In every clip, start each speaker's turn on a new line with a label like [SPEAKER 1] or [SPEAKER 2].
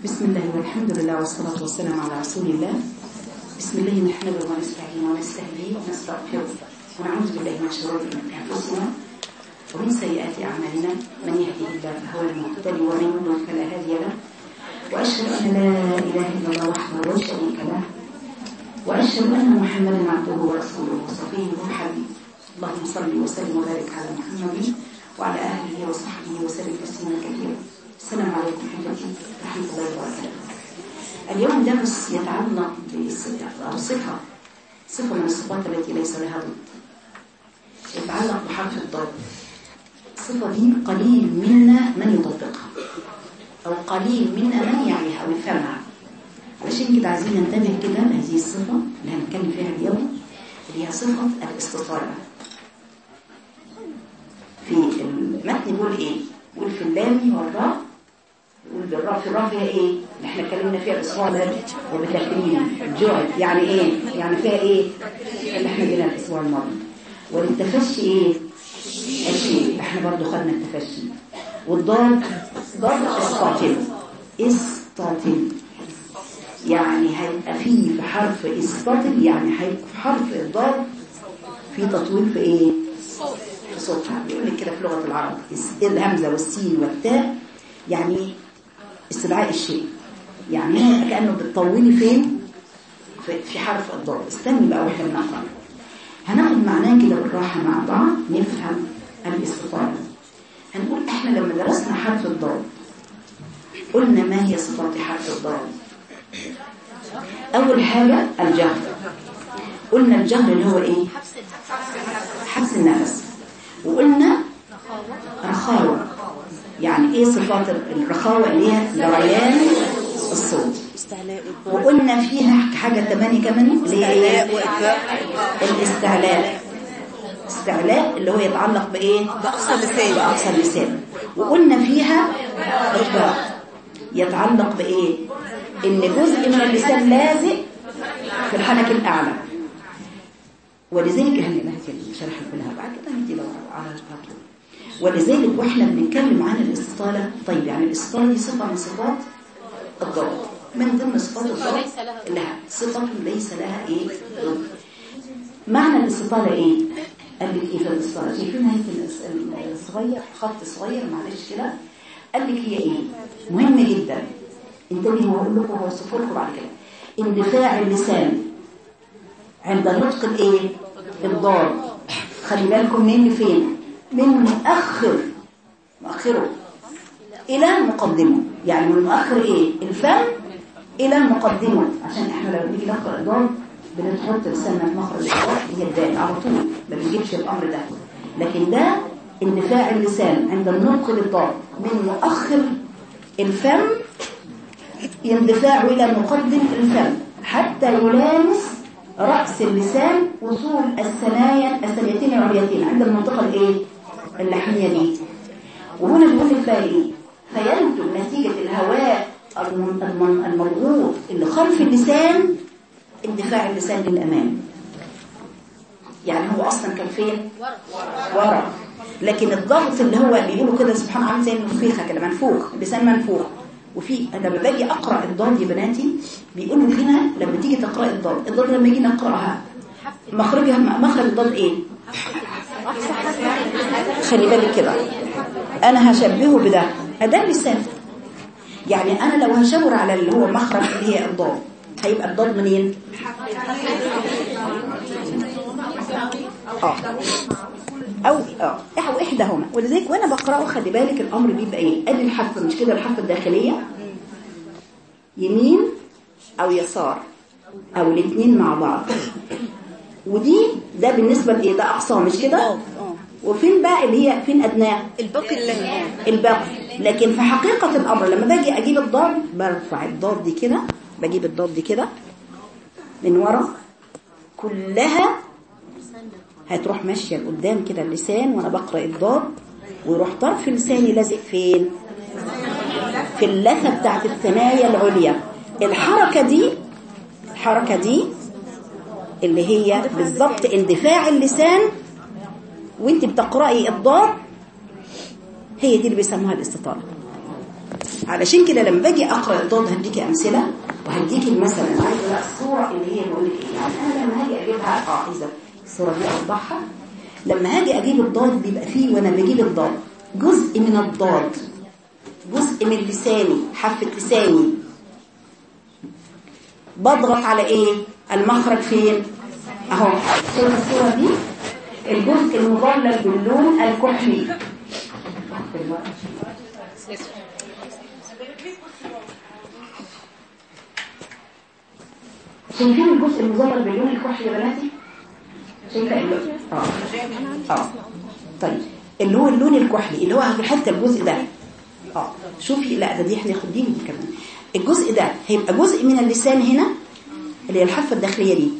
[SPEAKER 1] بسم الله والحمد لله والصلاة والسلام على رسول الله بسم الله نحمده ونستعين ونستهديه ونستغفره ونعوذ بالله من شرور أنفسنا ومن سيئات أعمالنا من يهده الله فهو المهتدي ومن يضلل فلا هادي له وأشهد أن لا إله إلا الله وحده لا شريك له وأشهد أن محمدا عبده ورسوله وصفيه وحبيبه اللهم صل وسلم وبارك على محمد وعلى آله وصحبه وسلم تسليما كثيرا السلام عليكم حبيبتي ورحمة الله وبركاته اليوم درس يتعلق بصفة صفة صفة من الصفات التي ليس لها ضد يتعلق بحرف الضاد الصفة دي قليل منا من يطبقها أو قليل منا من يعيها أو يفهمها علشان كده عايزين ننتبه كده لهذه الصفة اللي هنتكلم فيها اليوم اللي هي صفة الاستطالة في المتن بيقول ايه؟ بيقول في اللام والراء بيقول بالراء في الراء فيها ايه؟ اللي احنا اتكلمنا فيها الاصفار وبالتكريم الجعل يعني ايه؟ يعني فيها ايه؟ اللي احنا جينا الاسبوع الماضي والتفشي ايه؟ الشيء احنا برضو خدنا التفشي والضاد ضاد استاطل استاطل يعني هيبقى فيه في حرف استاطل يعني هيبقى في حرف الضاد في تطويل في ايه؟ في صوتها بيقول لك كده في لغة العرب الهمزة والسين والتاء يعني استدعاء الشيء يعني هنا كأنه بتطولي فين في حرف الضاد استني بقى واحنا بنقرأ هناخد معناه كده بالراحة مع بعض نفهم الاستطالة هنقول احنا لما درسنا حرف الضاد قلنا ما هي صفات حرف الضاد اول حاجة الجهر قلنا الجهر اللي هو ايه حبس النفس وقلنا رخاوة يعني ايه صفات الرخاوة اللي هي جريان الصوت وقلنا فيها حاجة تمانية كمان اللي هي ايه الاستعلاء استعلاء اللي هو يتعلق بايه
[SPEAKER 2] بأقصى اللسان
[SPEAKER 1] بأقصى اللسان وقلنا فيها إطلاق يتعلق بايه ان جزء من اللسان لازق في الحنك الاعلى ولذلك احنا شرح كلها بعد كده ندي لو على الفاتوره ولذلك واحنا بنتكلم عن الاستطاله طيب يعني الاستطاله دي صفه من صفات الضوء من ضمن صفات الضوء لها صفه ليس لها ايه ضد معنى الاستطاله ايه قال لك ايه في الاستطاله شايفين هيك الصغير خط صغير معلش كده قال لك هي ايه مهم جدا انتبهوا هقول لكم هوصفه لكم بعد كده اندفاع اللسان عند نطق الايه الضاد خلي بالكم من فين من مؤخر مؤخره الى مقدمه يعني من مؤخر ايه الفم الى مقدمه عشان احنا لما بنيجي نقرا الضاد بنحط لساننا في مخرج الضاد هي الدال على طول ما بنجيبش الامر ده لكن ده اندفاع اللسان عند النطق للضاد من مؤخر الفم يندفاع الى مقدم الفم حتى يلامس رأس اللسان وصول الثنايا الثنيتين العليتين عند المنطقة الايه اللحمية دي وهنا بيقول الباقي ايه فينتج نتيجة الهواء المضغوط اللي خلف اللسان اندفاع اللسان للأمام يعني هو أصلا كان فين ورا لكن الضغط اللي هو بيقولوا كده سبحان الله زي المنفيخة كده منفوخ اللسان منفوخ وفي لما باجي اقرا الضاد يا بناتي بيقولوا هنا لما تيجي تقراي الضاد الضاد لما يجي نقراها مخرجها مخرج الضاد ايه خلي بالك كده انا هشبهه بده اداه اللسان يعني انا لو هشاور على اللي هو مخرج اللي هي الضاد هيبقى الضاد منين اه او اه او احداهما ولذلك وانا بقراه خلي بالك الامر بيبقى ايه ادي الحافه مش كده الحافه الداخليه يمين او يسار او الاثنين مع بعض ودي ده بالنسبه لايه ده اقصى مش كده وفين بقى اللي هي فين ادناه
[SPEAKER 2] الباقي اللي
[SPEAKER 1] الباقي لكن في حقيقه الامر لما باجي اجيب الضاد برفع الضاد دي كده بجيب الضاد دي كده من ورا كلها هتروح ماشية لقدام كده اللسان وانا بقرأ الضاد ويروح طرف لساني لازق فين في اللثة بتاعت الثنايا العليا الحركة دي الحركة دي اللي هي بالضبط اندفاع اللسان وانت بتقرأي الضاد هي دي اللي بيسموها الاستطالة علشان كده لما باجي اقرا الضاد هديكي امثله وهديكي مثلا عايزه بقى الصوره اللي هي بقول لك ايه يعني انا لما هاجي اجيبها اه اذا الصوره دي اوضحها لما هاجي اجيب الضاد بيبقى فيه وانا بجيب الضاد جزء من الضاد جزء من لساني حافه لساني بضغط على ايه المخرج فين اهو شايف الصوره دي الجزء المظلل باللون الكحلي شايفين الجزء المظلل باللون الكحلي يا بناتي شايفه اللون اه اه طيب اللي هو اللون الكحلي اللي هو حتى الجزء ده اه شوفي لا ده دي احنا ناخد دي كمان الجزء ده هيبقى جزء من اللسان هنا اللي هي الحافه الداخليه دي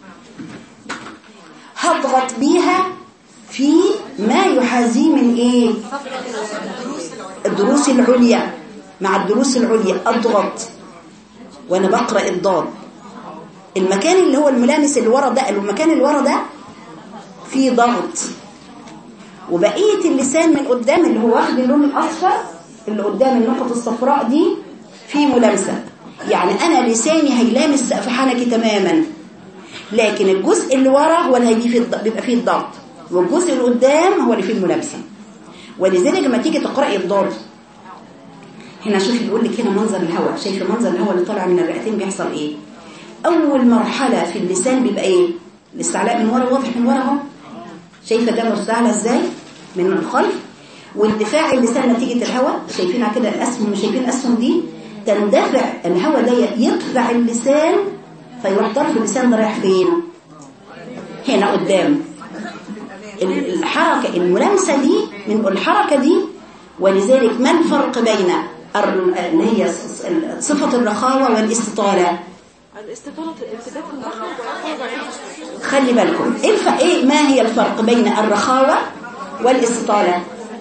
[SPEAKER 1] هضغط بيها في ما يحاذيه من ايه الدروس العليا مع الدروس العليا اضغط وانا بقرا الضاد المكان اللي هو الملامس اللي ورا ده المكان اللي ورا ده فيه ضغط وبقيه اللسان من قدام اللي هو واخد اللون الاصفر اللي قدام النقط الصفراء دي فيه ملامسه يعني انا لساني هيلامس سقف حنكي تماما لكن الجزء اللي ورا هو اللي هيجي فيه الض- بيبقى فيه الضغط والجزء اللي قدام هو اللي فيه الملامسه ولذلك لما تيجي تقراي الضاد هنا شوفي بيقول لك هنا منظر الهواء شايفه منظر الهواء اللي طالع من الرئتين بيحصل ايه اول مرحله في اللسان بيبقى ايه الاستعلاء من ورا واضح من ورا اهو شايفه ده مستعلى ازاي من الخلف واندفاع اللسان نتيجه الهواء شايفينها كده الاسهم مش شايفين الاسهم دي تندفع الهواء ده يدفع اللسان فيروح طرف اللسان ده رايح فين هنا قدام ال- الحركة الملامسة دي من الحركة دي ولذلك ما الفرق بين الر- اللي هي ص- ص- صفة الرخاوة والاستطالة
[SPEAKER 2] الاستطالة الامتداد في المخرج
[SPEAKER 1] خلي بالكم ايه الف... ايه ما هي الفرق بين الرخاوة والاستطالة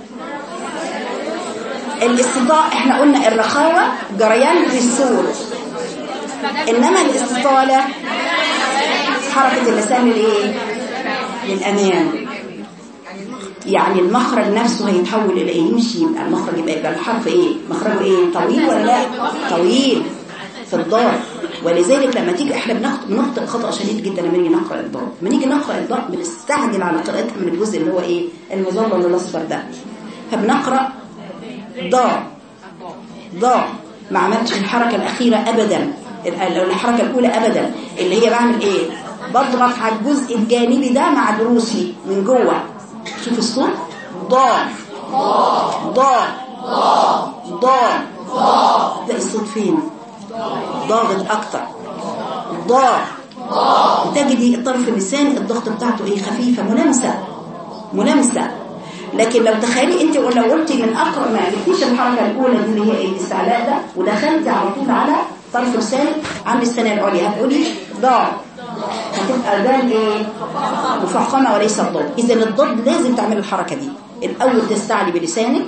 [SPEAKER 1] الاستطاء احنا قلنا الرخاوة جريان في الصور انما الاستطالة حركة اللسان للايه للامام يعني المخرج نفسه هيتحول الى ايه يمشي يبقى المخرج يبقى, يبقى الحرف ايه مخرجه ايه طويل ولا لا طويل في الضاد ولذلك لما تيجي احنا بنخطئ بنخطئ خطا شديد جدا لما نيجي نقرا الضاد لما نيجي نقرا الضاد بنستعجل على قراءتها من الجزء اللي هو ايه المظلل الاصفر ده فبنقرا ضاد ضاد ما عملتش الحركه الاخيره ابدا ال- الحركه الاولى ابدا اللي هي بعمل ايه بضغط على الجزء الجانبي ده مع دروسي من جوه شوف الصوت ضاد ضاد ضاد ده الصوت فين ضاغط اكتر ضاد تجدي طرف اللسان الضغط بتاعته ايه خفيفه ملامسه ملامسه لكن لو تخيلي انت ولو قلتي من اقرب ما جبتيش الحركه الاولى دي اللي هي ايه الاستعلاء ده ودخلتي على طول على طرف لسانك عند السنه العليا هتقولي ضاد هتبقى دال ايه مفخمه وليس الضاد اذا الضاد لازم تعمل الحركه دي الاول تستعلي بلسانك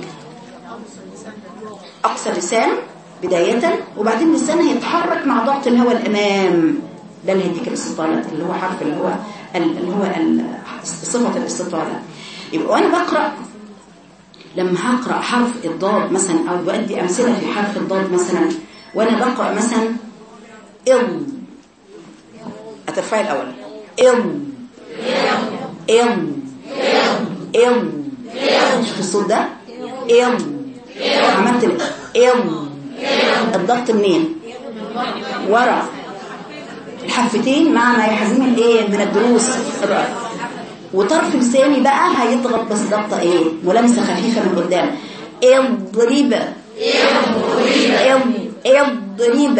[SPEAKER 1] اقصى اللسان بدايه وبعدين اللسان هيتحرك مع ضغط الهواء الامام ده اللي هيديك الاستطاله اللي هو حرف اللي هو اللي هو ال- صفه الاستطاله يبقى وانا بقرا لما هقرا حرف الضاد مثلا او بؤدي امثله في حرف الضاد مثلا وانا بقرا مثلا اض هترفعي الاول اض اض اض شوف الصوت ده اض عملت ال- اض الضغط منين ورا الحفتين مع ما يحزم الايه من الدروس الرأي. وطرف لساني بقى هيضغط بس ضغطه ايه ملامسه خفيفه من قدام اضرب اضرب اضرب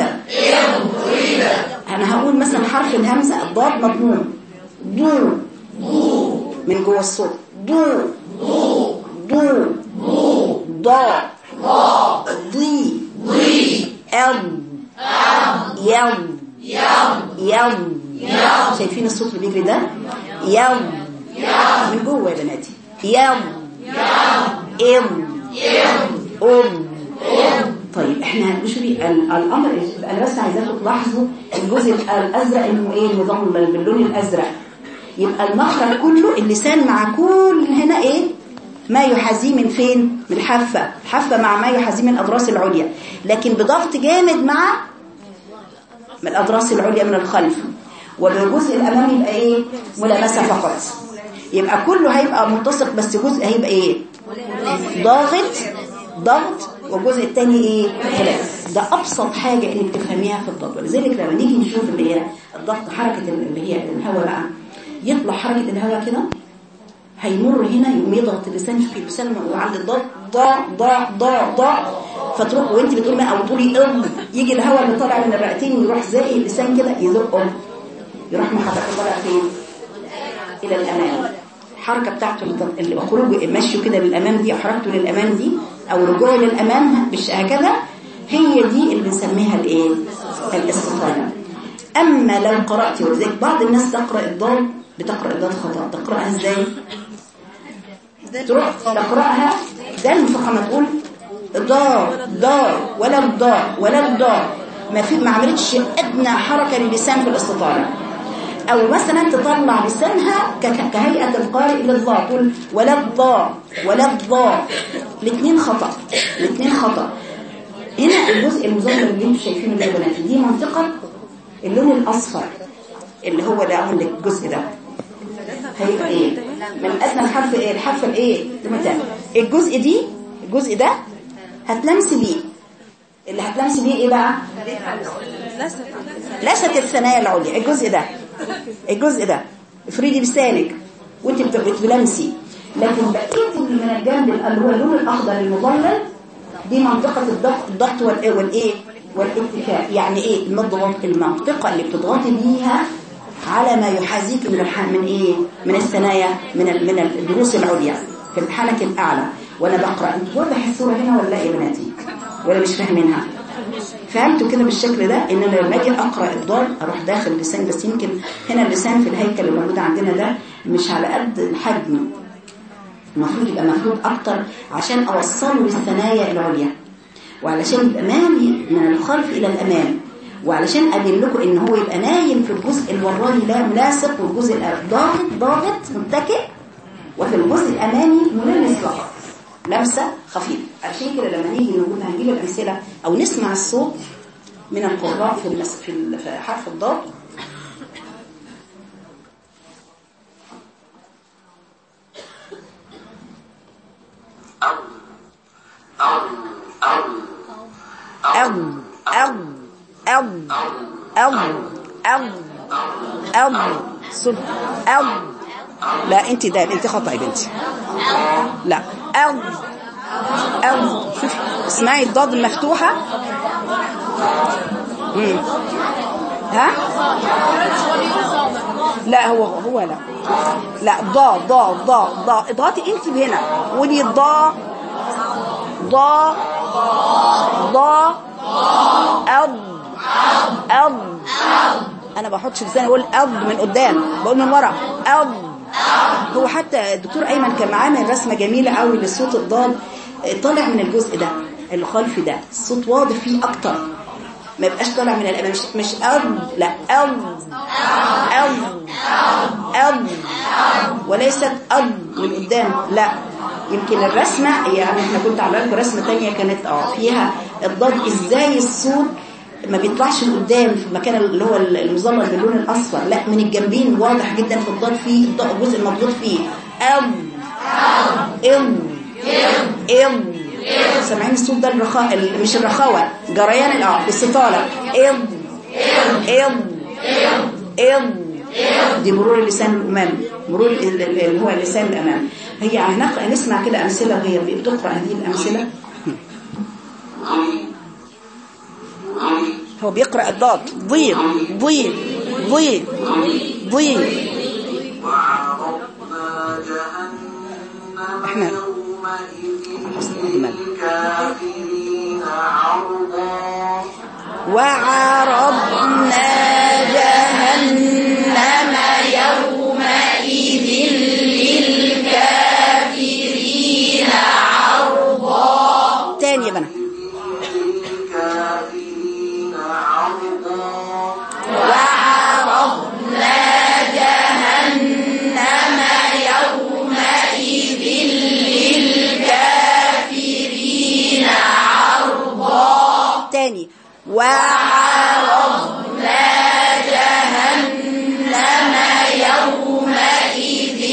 [SPEAKER 1] انا هقول مثلا حرف الهمزه الضاد مضموم ضو من جوه الصوت ضو ضو ضا ضي أم يم يم شايفين الصوت اللي بيجري ده يم من جوه يا بناتي يم ام ام طيب احنا نشوفي ال- الامر إيه؟ انا بس عايزاكم تلاحظوا الجزء الازرق انه ايه مظلل باللون الازرق يبقى المخرج كله اللسان مع كل هنا ايه ما يحاذيه من فين من الحافة الحافة مع ما يحاذيه من الأضراس العليا لكن بضغط جامد مع من الأضراس العليا من الخلف وبالجزء الأمامي يبقى إيه ملامسة فقط يبقى كله هيبقى ملتصق بس جزء هيبقى إيه ضاغط ضغط والجزء الثاني ايه خلاف ده ابسط حاجة انك تفهميها في الضغط ولذلك لما نيجي نشوف اللي هي الضغط حركة اللي هي الهواء بقى يطلع حركة الهواء كده هيمر هنا يقوم يضغط اللسان في اللسان وعند الضغط ضا ضا ضا ضا فتروح وانت بتقولي ما او تقولي ام يجي الهواء اللي طالع من الرئتين يروح زي اللسان كده يزقه يروح محرك طالع فين الى الامام الحركه بتاعته اللي خروجه مشيه كده للامام دي او حركته للامام دي او رجوعه للامام مش هكذا هي دي اللي بنسميها الايه الاستطاله اما لو قرات ولذلك بعض الناس تقرا الضاد بتقرا الضاد خطا تقراها ازاي تروح تقراها ده المفخمه تقول ضار ضار ولا الضار ولا الضار ما في ما عملتش ادنى حركه للسان في الاستطاله او مثلا تطلع لسانها كهيئه القارئ للضاء تقول ولا الضاء ولا الضاء الاثنين خطا الاثنين خطا هنا الجزء المظلل اللي انتم شايفينه ده يا بنات دي منطقه اللون الاصفر اللي هو ده عندك الجزء ده هيبقى ايه من ادنى الحرف ايه الحرف الايه الجزء دي الجزء ده هتلمسي بيه اللي هتلمسي بيه ايه بقى لست الثنايا العليا الجزء ده الجزء ده افردي لسانك وانت بتلمسي لكن بقيه اللي من الجنب اللي هو اللون الاخضر المظلل دي منطقه الضغط الضغط والايه والايه والاتكاء يعني ايه المضغط المنطقه اللي بتضغطي بيها على ما يحاذيك من الح... من ايه من الثنايا من ال... من الضروس العليا في الحنك الاعلى وانا بقرا انتوا واضح الصوره هنا ولا ايه يا بناتي ولا مش فاهمينها فهمتوا كده بالشكل ده ان انا لما اجي اقرا الضاد اروح داخل اللسان بس يمكن هنا اللسان في الهيكل اللي موجود عندنا ده مش على قد الحجم المفروض يبقى مفروض اكتر عشان اوصله للثنايا العليا وعلشان يبقى مالي من الخلف الى الامام وعلشان ابين لكم ان هو يبقى نايم في الجزء الوراني لا ملاصق والجزء ضاغط ضاغط متكئ وفي الجزء الامامي ملمس فقط لمسه خفيفه عشان كده لما نيجي نقول هنجيب الامثله او نسمع الصوت من القراء في المس... في, ال... في حرف الضاد أو أو أو أو أو أو صد أو لا انت ده انت خطأ يا بنتي لا أو أو شوفي اسمعي الضاد المفتوحة مم. ها لا هو هو لا لا ضا ضا ضا ضا اضغطي انت هنا قولي ضا ضا ضا أض أض أنا بحطش لساني أقول أض من قدام بقول من ورا أض هو حتى الدكتور أيمن كان عامل رسمة جميلة قوي للصوت الضاد طالع من الجزء ده الخلفي ده الصوت واضح فيه أكتر ما يبقاش طالع من الأمام مش مش أض لا أض أض أض وليست أض من قدام لا يمكن الرسمة يعني احنا كنت عامله لكم رسمة تانية كانت اه فيها الضاد ازاي الصوت ما بيطلعش لقدام في المكان اللي هو المظلل باللون الاصفر لا من الجنبين واضح جدا في الضاد فيه الجزء المضغوط فيه ام ام ام سامعين الصوت ده الرخاء مش الرخاوة جريان اه الاستطالة ام ام ام دي مرور اللسان الأمام مرور اللي هو اللسان الأمام هي هنقرأ نسمع كده أمثلة وهي بتقرأ هذه الأمثلة هو بيقرأ الضاد ضي ضي ضي ضي احنا وعرضنا جهنم يومئذ للكافرين عرضا تاني يا بنات وعرضنا جهنم يومئذ تاني وعرضنا جهنم يومئذ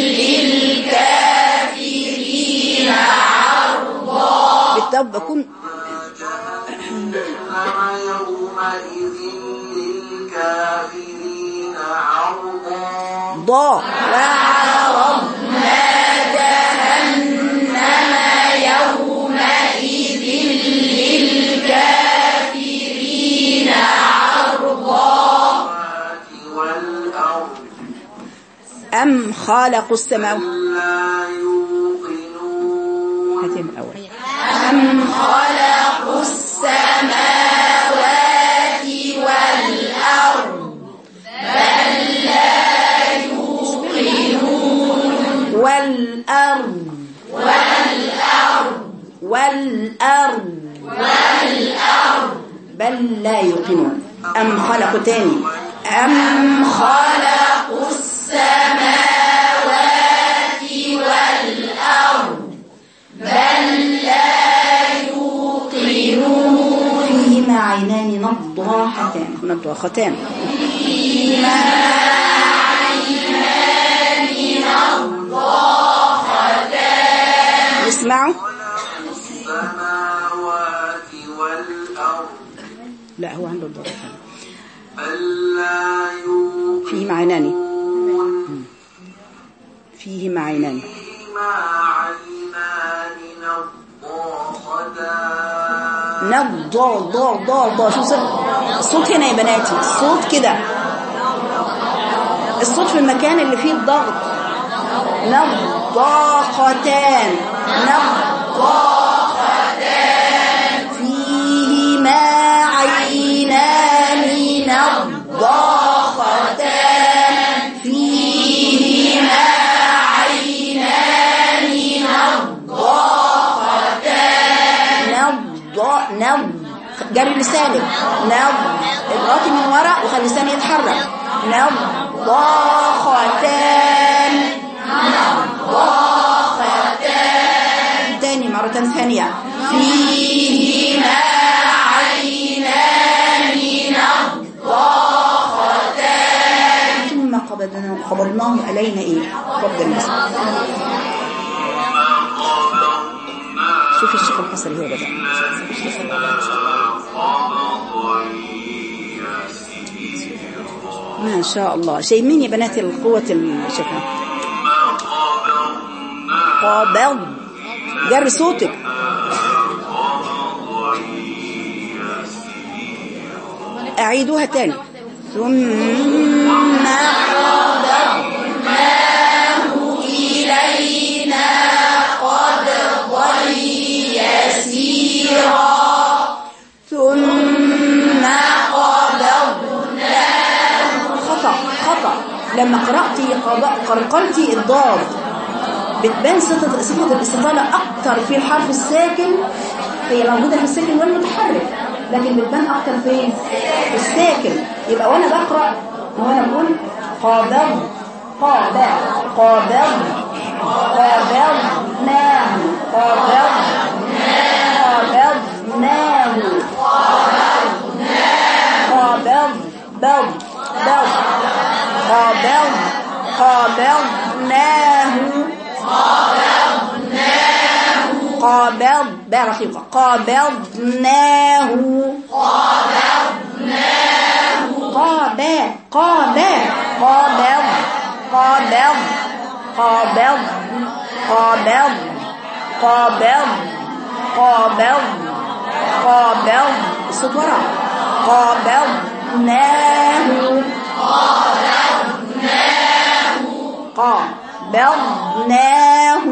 [SPEAKER 1] للكافرين عرضا بالتوبة بكون
[SPEAKER 3] يومئذ للكافرين عرضا
[SPEAKER 1] ضا وعرضنا جهنم يومئذ للكافرين عرضا
[SPEAKER 3] والأرض
[SPEAKER 1] أم خلقوا السماوات
[SPEAKER 3] لا يوقنون
[SPEAKER 1] هاتين الأول أم خلقوا السماوات والأرض بل لا يوقنون والأرض والأرض والأرض والأرض بل لا يوقنون أم خلقوا تاني أم خلقوا السماوات والأرض بل لا يوقنون فيهما عينان نضاحتان نضاختان فيهما عينان نضاختان اسمعوا
[SPEAKER 3] السماوات والأرض
[SPEAKER 1] لا هو عنده الضاختان
[SPEAKER 3] بل لا يوقنون
[SPEAKER 1] فيهما عينان فيهما عينان
[SPEAKER 3] فيهما عينان نضاختان
[SPEAKER 1] نضا ضا ضا ضا شو صوت الصوت هنا يا بناتي الصوت كده الصوت في المكان اللي فيه الضغط نضاختان نضاختان فيهما عينان نضاختان فيهما عينان نضاختان نض نض جري لسانك نض اضغطي من ورا وخلي لساني يتحرك نضاختان نضاختان تاني مرة ثانية فيهما عينان نضاختان ثم قبضناه قبضناه علينا ايه قبض الناس شوف الشيخ الحصري هو بدأ ما شاء الله شيء مين يا بنات القوة الشكل قابض جر صوتك أعيدوها تاني ثم قبضناه إلينا قبضا يسيرا ثم قبضناه خطأ خطأ لما قرأتي قضاء قرقلتي الضاد بتبان صفة صفة الاستطالة أكتر في الحرف الساكن هي موجودة في الساكن والمتحرك لكن بتبان أكتر فين؟ في الساكن يبقى وأنا بقرأ وأنا بقول قابض قابض قابض قابضناه قابض قابضناه قابض بض بض قابض قابضناه قابض بقى رقيقة قابضناه قابض قابض قابض قابض قابض قابض قابض قابض قابض الصوت ورا قابضناه قابضناه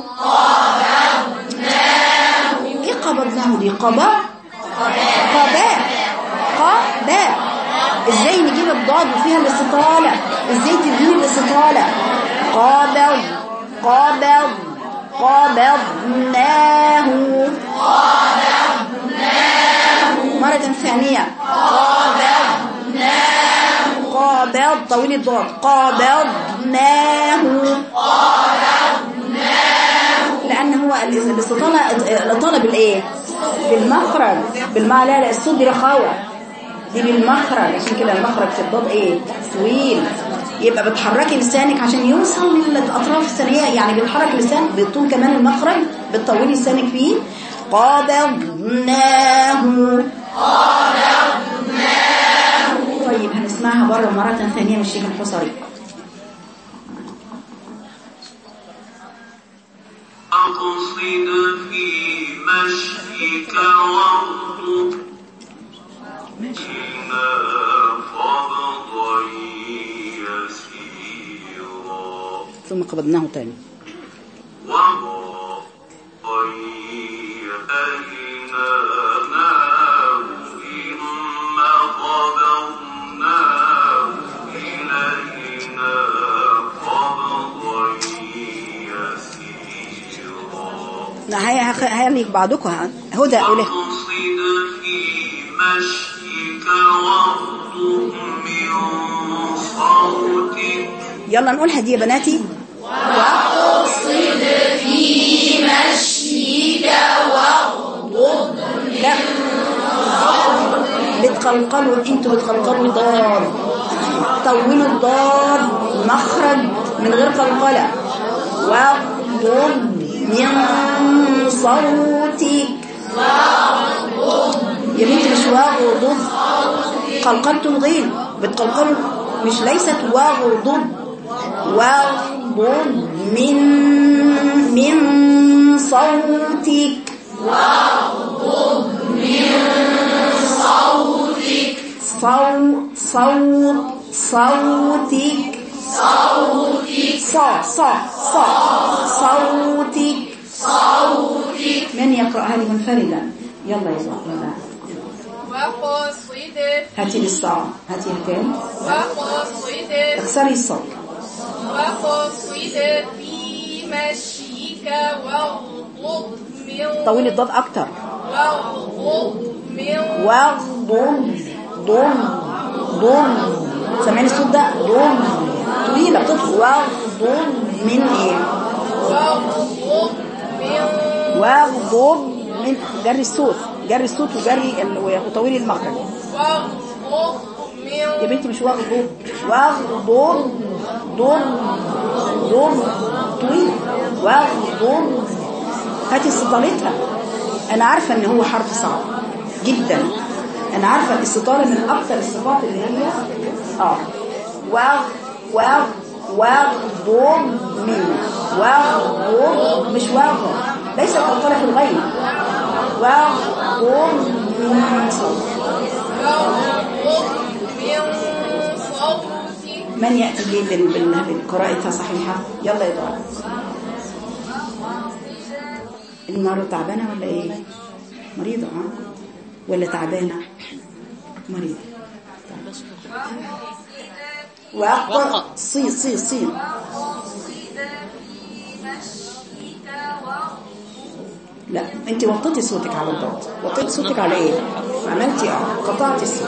[SPEAKER 1] ايه قبضناه دي قبا قباء قباء ازاي نجيب الضاد وفيها الاستطالة ازاي تديني الاستطالة قابض قابض قابضناه مرة ثانية قابض طويل الضاد قابضناه لأن هو الاستطالة الإطالة بالإيه؟ بالمخرج بالمع لا لا الصوت دي رخاوة دي بالمخرج عشان كده المخرج في الضاد ايه طويل يبقى بتحركي لسانك عشان يوصل للاطراف الثانيه يعني بتحرك لسان بتطول كمان المخرج بتطولي لسانك فيه قبضناه طيب هنسمعها بره مرة ثانية من الشيخ الحصري
[SPEAKER 3] أقصد في مشيك واغضب إنا قبضا يسيرا
[SPEAKER 1] ثم قبضناه تاني
[SPEAKER 3] وضاقا أيناناه ثم قبضناه إلينا قبضا يسيرا
[SPEAKER 1] لا هي هيعني بعضكم هدى أوله
[SPEAKER 3] واقصد في مشيك واغضب من صوتك
[SPEAKER 1] يلا نقولها دي يا بناتي واقصد في مشيك واغضب لا بتقلقلوا انتوا بتقلقلوا الضاد طولوا الضاد مخرج من غير قلقلة واغضب من صوتك يا بنتي مش واغضب قلقلتوا الغين بتقلقلوا مش ليست واغضب واغضب من من صوتك صوت صوت صوتك صوتك صا صا صا صوتك صوتك من يقرأها لي منفردا يلا يا زهرة
[SPEAKER 4] وقصد
[SPEAKER 1] هاتي لي الصعب هاتي هاتين
[SPEAKER 4] وقصد
[SPEAKER 1] اكسري الصوت
[SPEAKER 4] وقصد في مشيك واغضض من
[SPEAKER 1] طولي الضاد اكتر
[SPEAKER 4] واغضض من
[SPEAKER 1] واغضب ضم ضم سامعين الصوت ده ضم طويلة بتطلع واغضب من ايه
[SPEAKER 4] واغضض من
[SPEAKER 1] واغضب من جري الصوت جري الصوت وجري ال- وطويل المخرج
[SPEAKER 4] واغضض
[SPEAKER 1] يا
[SPEAKER 4] من
[SPEAKER 1] بنتي مش واغضب واغضب ضم ضم طويل واغضب هاتي استطالتها انا عارفة ان هو حرف صعب جدا انا عارفة الاستطالة من اكثر الصفات اللي هي اه واغ واغ واغضب من واغضب مش واغضب ليس القلقلة في الغين واغضب من صوت
[SPEAKER 4] واغضض من صوتك
[SPEAKER 1] من يأتي لي بال- بال- بالقراءة صحيحة يلا يا دعاء النار تعبانة ولا ايه مريضة ها ولا تعبانة مريضة وقت صي صي صي لا انت وطيتي صوتك على الضغط وطيتي صوتك على ايه عملتي اه قطعتي الصوت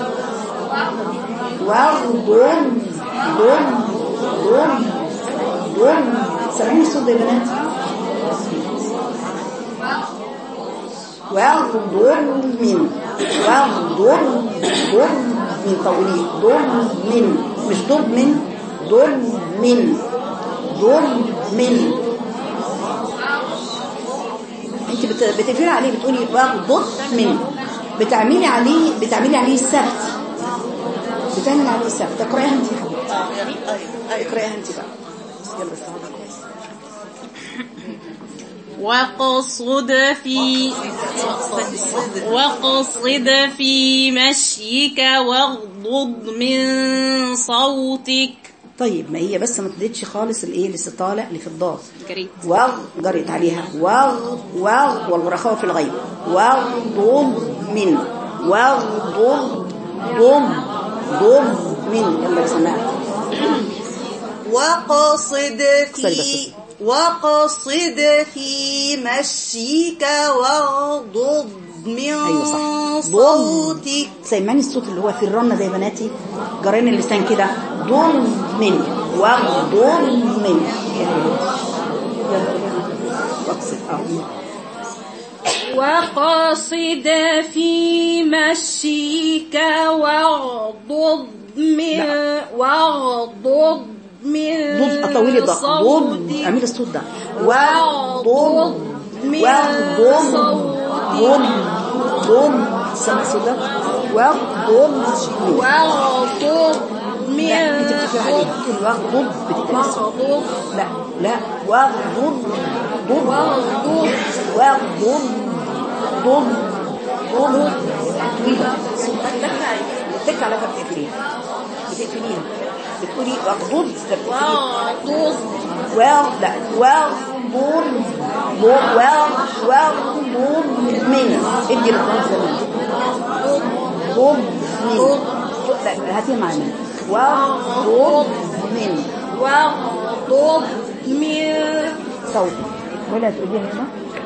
[SPEAKER 1] واغضم ضم ضم ضم سامعين الصوت ده يا بنات واغضم من واغضم ضم من طويل ضم من مش ضم من ضم من ضم من انت بت- بتقفلي عليه بتقولي واغضب من بتعملي عليه بتعملي عليه السبت بتعمل عليه السبت تقرأيها انت يا حبيبتي اقرأيها انت بقى يلا استعمل كويس
[SPEAKER 5] وقصد في وقصد في مشيك واغضض من صوتك
[SPEAKER 1] طيب ما هي بس ما تديتش خالص الايه الاستطالة اللي في الضاد
[SPEAKER 5] جريت
[SPEAKER 1] واغ جريت عليها واغ واغ والرخاوة في الغيب واغضب من واغضب ضم ضم من يلا يا سماء
[SPEAKER 6] وقصد
[SPEAKER 1] اكسري بس
[SPEAKER 6] في وقصد في مشيك واغضض من
[SPEAKER 1] ايوه صح ضم
[SPEAKER 6] صوتك
[SPEAKER 1] سيماني الصوت اللي هو في الرنة زي بناتي جرين اللسان كده ضم من واغضب من يلا يلا واقصد اه
[SPEAKER 5] وقصد في مشيك واغضض من واغضض من
[SPEAKER 1] ضد طويل الضغط ضد
[SPEAKER 5] صوتك
[SPEAKER 1] اعملي الصوت ده
[SPEAKER 5] واغضض
[SPEAKER 1] وضد
[SPEAKER 5] من
[SPEAKER 1] واغضض
[SPEAKER 5] صوتك
[SPEAKER 1] ضد ضد سمع الصوت ده واغضض
[SPEAKER 5] واغضض من
[SPEAKER 1] لا انت بتقفل عليه بتقول واغضض بتقفل الصوت.
[SPEAKER 5] واغضض
[SPEAKER 1] لا لا واغضض ضد
[SPEAKER 5] واغضض
[SPEAKER 1] واغضض ضد ضد طويلة تك على فكرة بتقفليها بتقفليها بتقولي واغضض
[SPEAKER 5] واغضض
[SPEAKER 1] واو لا واو ضر ضر واو واو ضر من ادي الضاد زمان ضر من لا هاتيها معانا واو ضر من
[SPEAKER 5] واغضض من
[SPEAKER 1] صوت ولا تقوليها هنا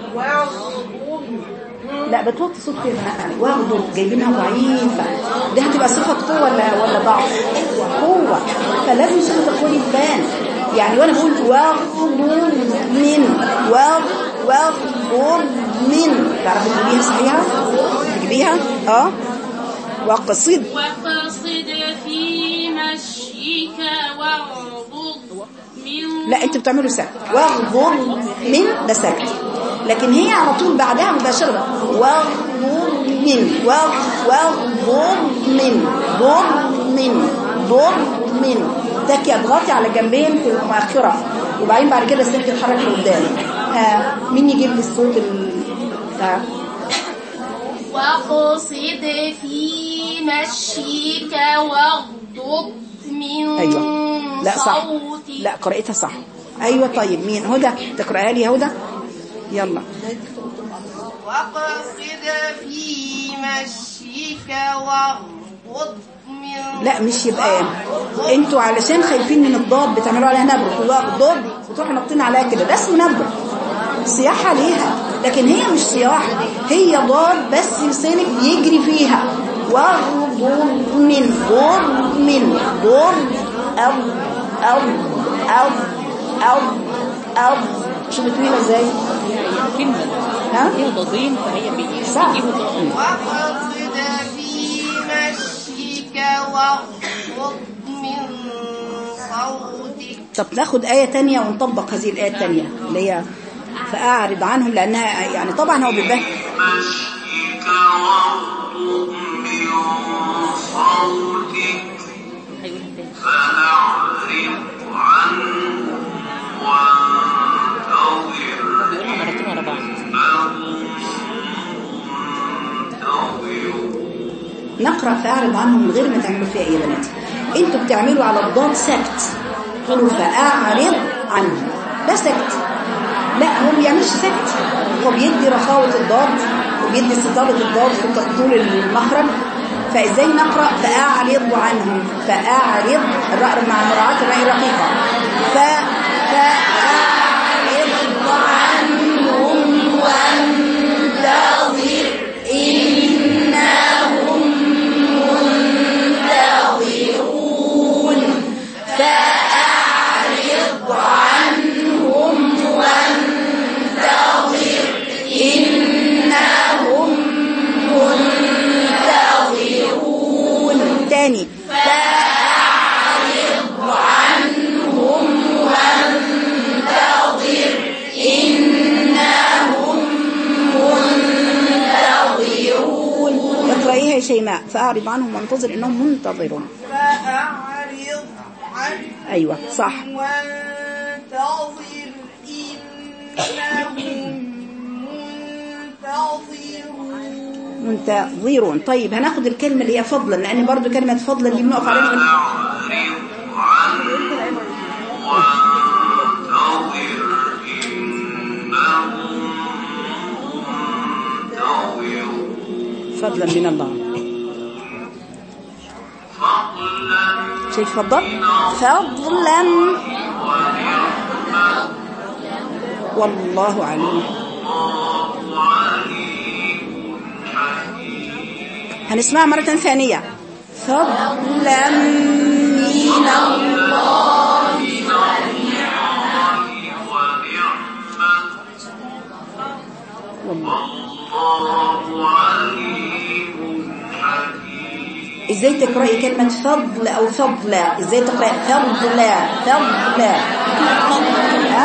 [SPEAKER 1] لا بتوطي صوت كده واخده جايبينها ضعيفة دي هتبقى صفة قوة ولا ولا ضعف قوة فلازم صفة القوة دي تبان يعني وانا بقول واخده من واخ واخده من تعرفي تجيبيها صحيحة تجيبيها اه وقصد
[SPEAKER 5] وقصد في مشيك واغضض من
[SPEAKER 1] لا انت بتعملوا سكت واغضض من ده سكت لكن هي على طول بعدها مباشرة واغضض من واغ- واغضض من ضر من ضر من تكي اضغطي على جنبين في المؤخرة وبعدين بعد كده السلك يتحرك لقدام ها مين يجيب لي الصوت ال... ها
[SPEAKER 4] واقصد في مشيك واغضض من
[SPEAKER 1] ايوه لا صح
[SPEAKER 4] صوتك
[SPEAKER 1] لا قرأتها صح ايوه طيب مين هدى تقرأها لي يا هدى يلا
[SPEAKER 4] واقصد في مشيك واغضض من
[SPEAKER 1] لا مش يبقى انتوا علشان خايفين من الضاد بتعملوا عليها نبر واخدود وتروحوا نطين عليها كده ده اسمه نبر صياح عليها لكن هي مش صياح هي ضاد بس لسانك بيجري فيها واغضض من ضر من ضر او او او او او شو بتقولي ازاي
[SPEAKER 5] كلمة
[SPEAKER 1] ها
[SPEAKER 5] هي ضادين فهي بيجي-
[SPEAKER 1] صح
[SPEAKER 5] بيجيبوا ضاد
[SPEAKER 4] واقصد في مشيك واغضض من صوتك
[SPEAKER 1] طب ناخد آية تانية ونطبق هذه الآية التانية اللي هي فأعرض عنهم لأنها يعني طبعا هو بيبقى
[SPEAKER 3] مشيك واغضض من صوتك
[SPEAKER 5] هيقولها تاني
[SPEAKER 3] فأعرض عنهم وانتظر
[SPEAKER 5] بيقولها مرتين ورا بعض
[SPEAKER 3] إنهم منتظرون
[SPEAKER 1] نقرأ فأعرض عنهم من غير ما تعملوا فيها إيه يا بناتي انتوا بتعملوا على الضاد سكت تقولوا فأعرض عنهم ده سكت لا هو ما بيعملش سكت هو بيدي رخاوة الضاد وبيدي استطالة الضاد في طول المخرج فإزاي نقرأ فأعرض عنهم فأعرض الراء مع مراعاة الراء الرقيقة ف فأعرض عنهم وانتظر إنهم منتظرون فأعرض عنهم وانتظر إنهم منتظرون تاني فأعرض عنهم وانتظر إنهم منتظرون اقرأيها يا شيماء فأعرض عنهم وانتظر إنهم منتظرون
[SPEAKER 4] فأعرض عنه
[SPEAKER 1] أيوة صح
[SPEAKER 4] وانتظر إنهم منتظرون
[SPEAKER 1] منتظرون طيب هناخد الكلمة اللي هي فضلا لأن برضو كلمة فضلا دي بنقف عليها
[SPEAKER 3] فأعرض عنهم وانتظر إنهم منتظرون
[SPEAKER 1] فضلا من الله
[SPEAKER 3] فضلا
[SPEAKER 1] شايف فضل فضلا والله عليم هنسمعها مرة ثانية فضلا من الله والله
[SPEAKER 3] والله عليم حكيم
[SPEAKER 1] ازاي تقرأي كلمة فضل او فضلا ازاي تقرأي فضلا فضلا ها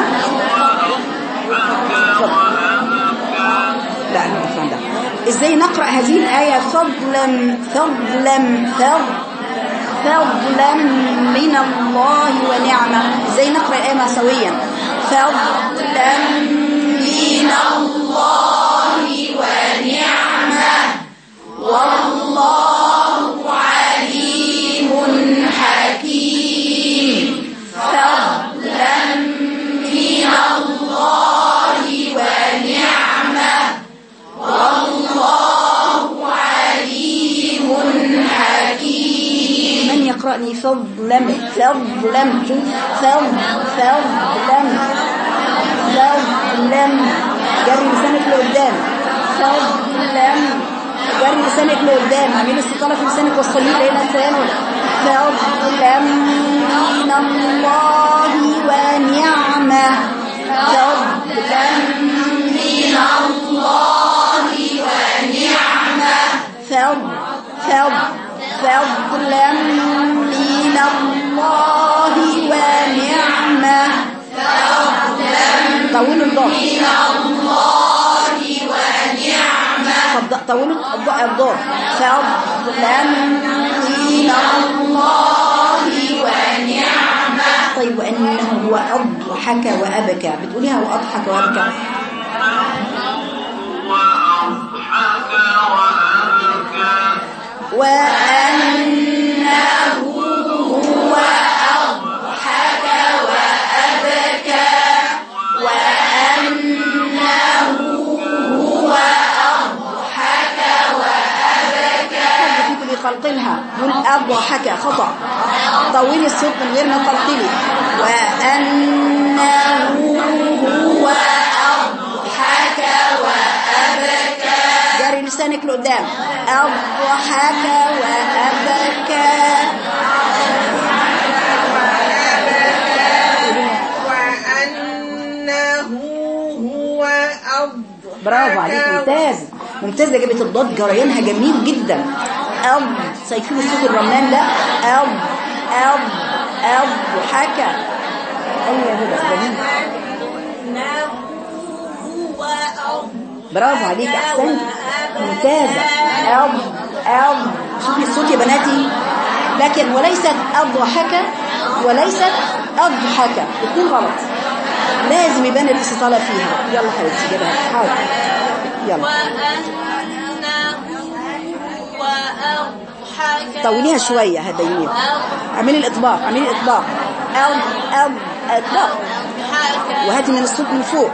[SPEAKER 1] فضل. لا انا افهم ده ازاي نقرأ هذه الآية فضلا فضلا فضل فضلا من الله ونعمة ازاي نقرأ الآية مع سويا فضلا من الله ونعمة والله عليم حكيم فضلا من الله ونعمة والله عليم حكيم من يقرأني فضلا فضلا فضل فضلا فضلا جري لسانك لقدام فضلا جري لسانك لقدام اعملي استطالة في لسانك وصليه لين لسانه فضلا من الله ونعمة فضلا من الله ونعمة فضل فضل فضلا من الله ونعمة طولوا الضاد من الله ونعمة طولوا الضاد الضاد فضلا من الله ونعمة طيب وأنه هو أضحك وأبكى بتقوليها وأضحك وأبكى
[SPEAKER 3] وأضحك وأبكى
[SPEAKER 1] وأنه هو أضحك وأبكى وأنه هو أضحك وأبكى كنت بخلقلها من أضحك خطأ طولي الصوت من غير ما تقلقلي وأنه هو أضحك وأبكى جري لسانك لقدام أضحك وأبكى
[SPEAKER 4] وأنه هو أضحك
[SPEAKER 1] برافو عليك ممتاز ممتازة جابت الضاد جريانها جميل جدا أب شايفين الصوت الرنان ده أب أب أضحك أيوة يا هدى جميل برافو عليك أحسنت ممتازة أب أب شوفي الصوت يا بناتي لكن وليست أضحك وليست أضحك الاثنين غلط لازم يبان الاستطالة فيها يلا حبيبتي جيبها حاضر يلا طوليها شوية هديني اعملي الإطباق اعملي الإطباق أب أب إطباق وهاتي من الصوت من فوق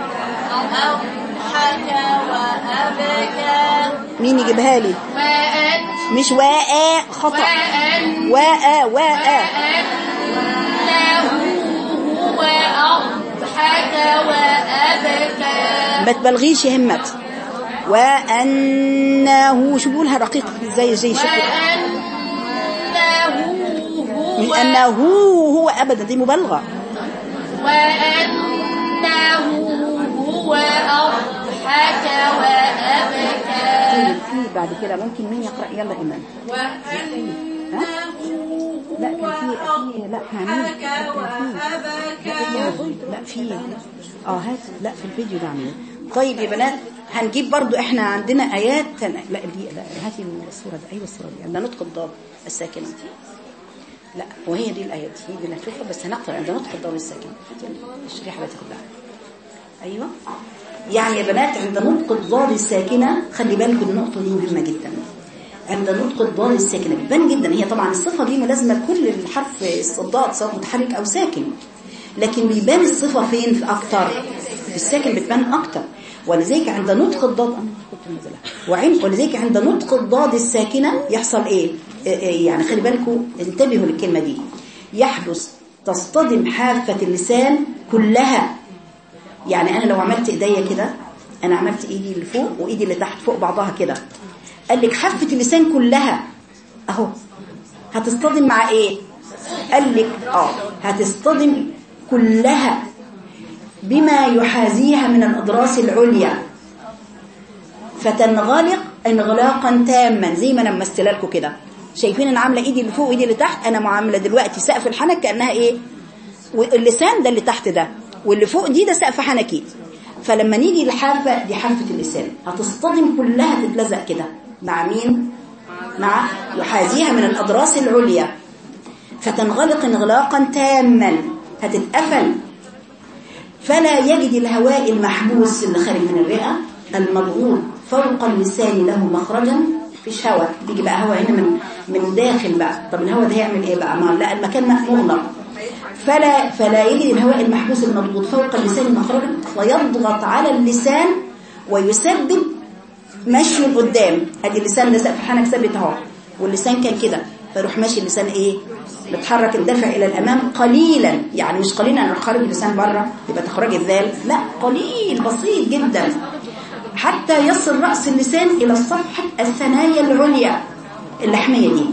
[SPEAKER 1] مين يجيبها لي مش واء خطأ واء واء ما تبلغيش يا همت وأنه شو بيقولها رقيق زي زي شكل من أنه هو أبدا دي مبالغة
[SPEAKER 7] وأنه هو أضحك وأبكى
[SPEAKER 1] طيب في بعد كده ممكن مين يقرأ يلا إيمان ها؟ لا كان في في لا هعمل لا في اه هات لا في الفيديو ده عاملين طيب يا بنات هنجيب برضو احنا عندنا ايات تن... لا دي لا هاتي الصوره دي ايوه الصوره دي عندنا نطق الضاد الساكنه لا وهي دي الايات هي دي اللي هتشوفها بس هنقرا عندنا نطق الضاد الساكنه الشريحه اللي تاخدها ايوه يعني يا بنات عند نطق الضاد الساكنه خلي بالكم النقطه دي مهمه جدا عند نطق الضاد الساكنه بتبان جدا هي طبعا الصفه دي ملازمه لكل الحرف الضاد سواء متحرك او ساكن لكن بيبان الصفه فين في اكتر في الساكن بتبان اكتر ولذلك عند نطق الضاد انا كنت نازلها وعند ولذلك عند نطق الضاد الساكنه يحصل ايه يعني خلي بالكم انتبهوا للكلمه دي يحدث تصطدم حافه اللسان كلها يعني انا لو عملت ايديا كده انا عملت ايدي اللي فوق وايدي اللي تحت فوق بعضها كده قال لك حافه اللسان كلها اهو هتصطدم مع ايه قال لك اه هتصطدم كلها بما يحاذيها من الأضراس العليا فتنغلق انغلاقا تاما زي ما انا ممثله لكم كده شايفين انا عامله ايدي اللي فوق وايدي اللي تحت انا معامله دلوقتي سقف الحنك كانها ايه واللسان ده اللي تحت ده واللي فوق دي ده سقف حنكي فلما نيجي للحافه دي حافه اللسان هتصطدم كلها تتلزق كده مع مين مع يحاذيها من الاضراس العليا فتنغلق انغلاقا تاما هتتقفل فلا يجد الهواء المحبوس اللي خارج من الرئة المضغوط فوق اللسان له مخرجا فيش هواء بيجي بقى هواء هنا من من داخل بقى طب الهواء ده هيعمل ايه بقى ما لا المكان مغلق فلا فلا يجد الهواء المحبوس المضغوط فوق اللسان مخرجا ويضغط على اللسان ويسبب مشي لقدام ادي اللسان ده سقف حنك ثابت اهو واللسان كان كده فيروح ماشي اللسان ايه بتحرك الدفع الى الامام قليلا يعني مش قليلا انا خارج اللسان بره يبقى تخرج الذال لا قليل بسيط جدا حتى يصل راس اللسان الى صفحه الثنايا العليا اللحميه دي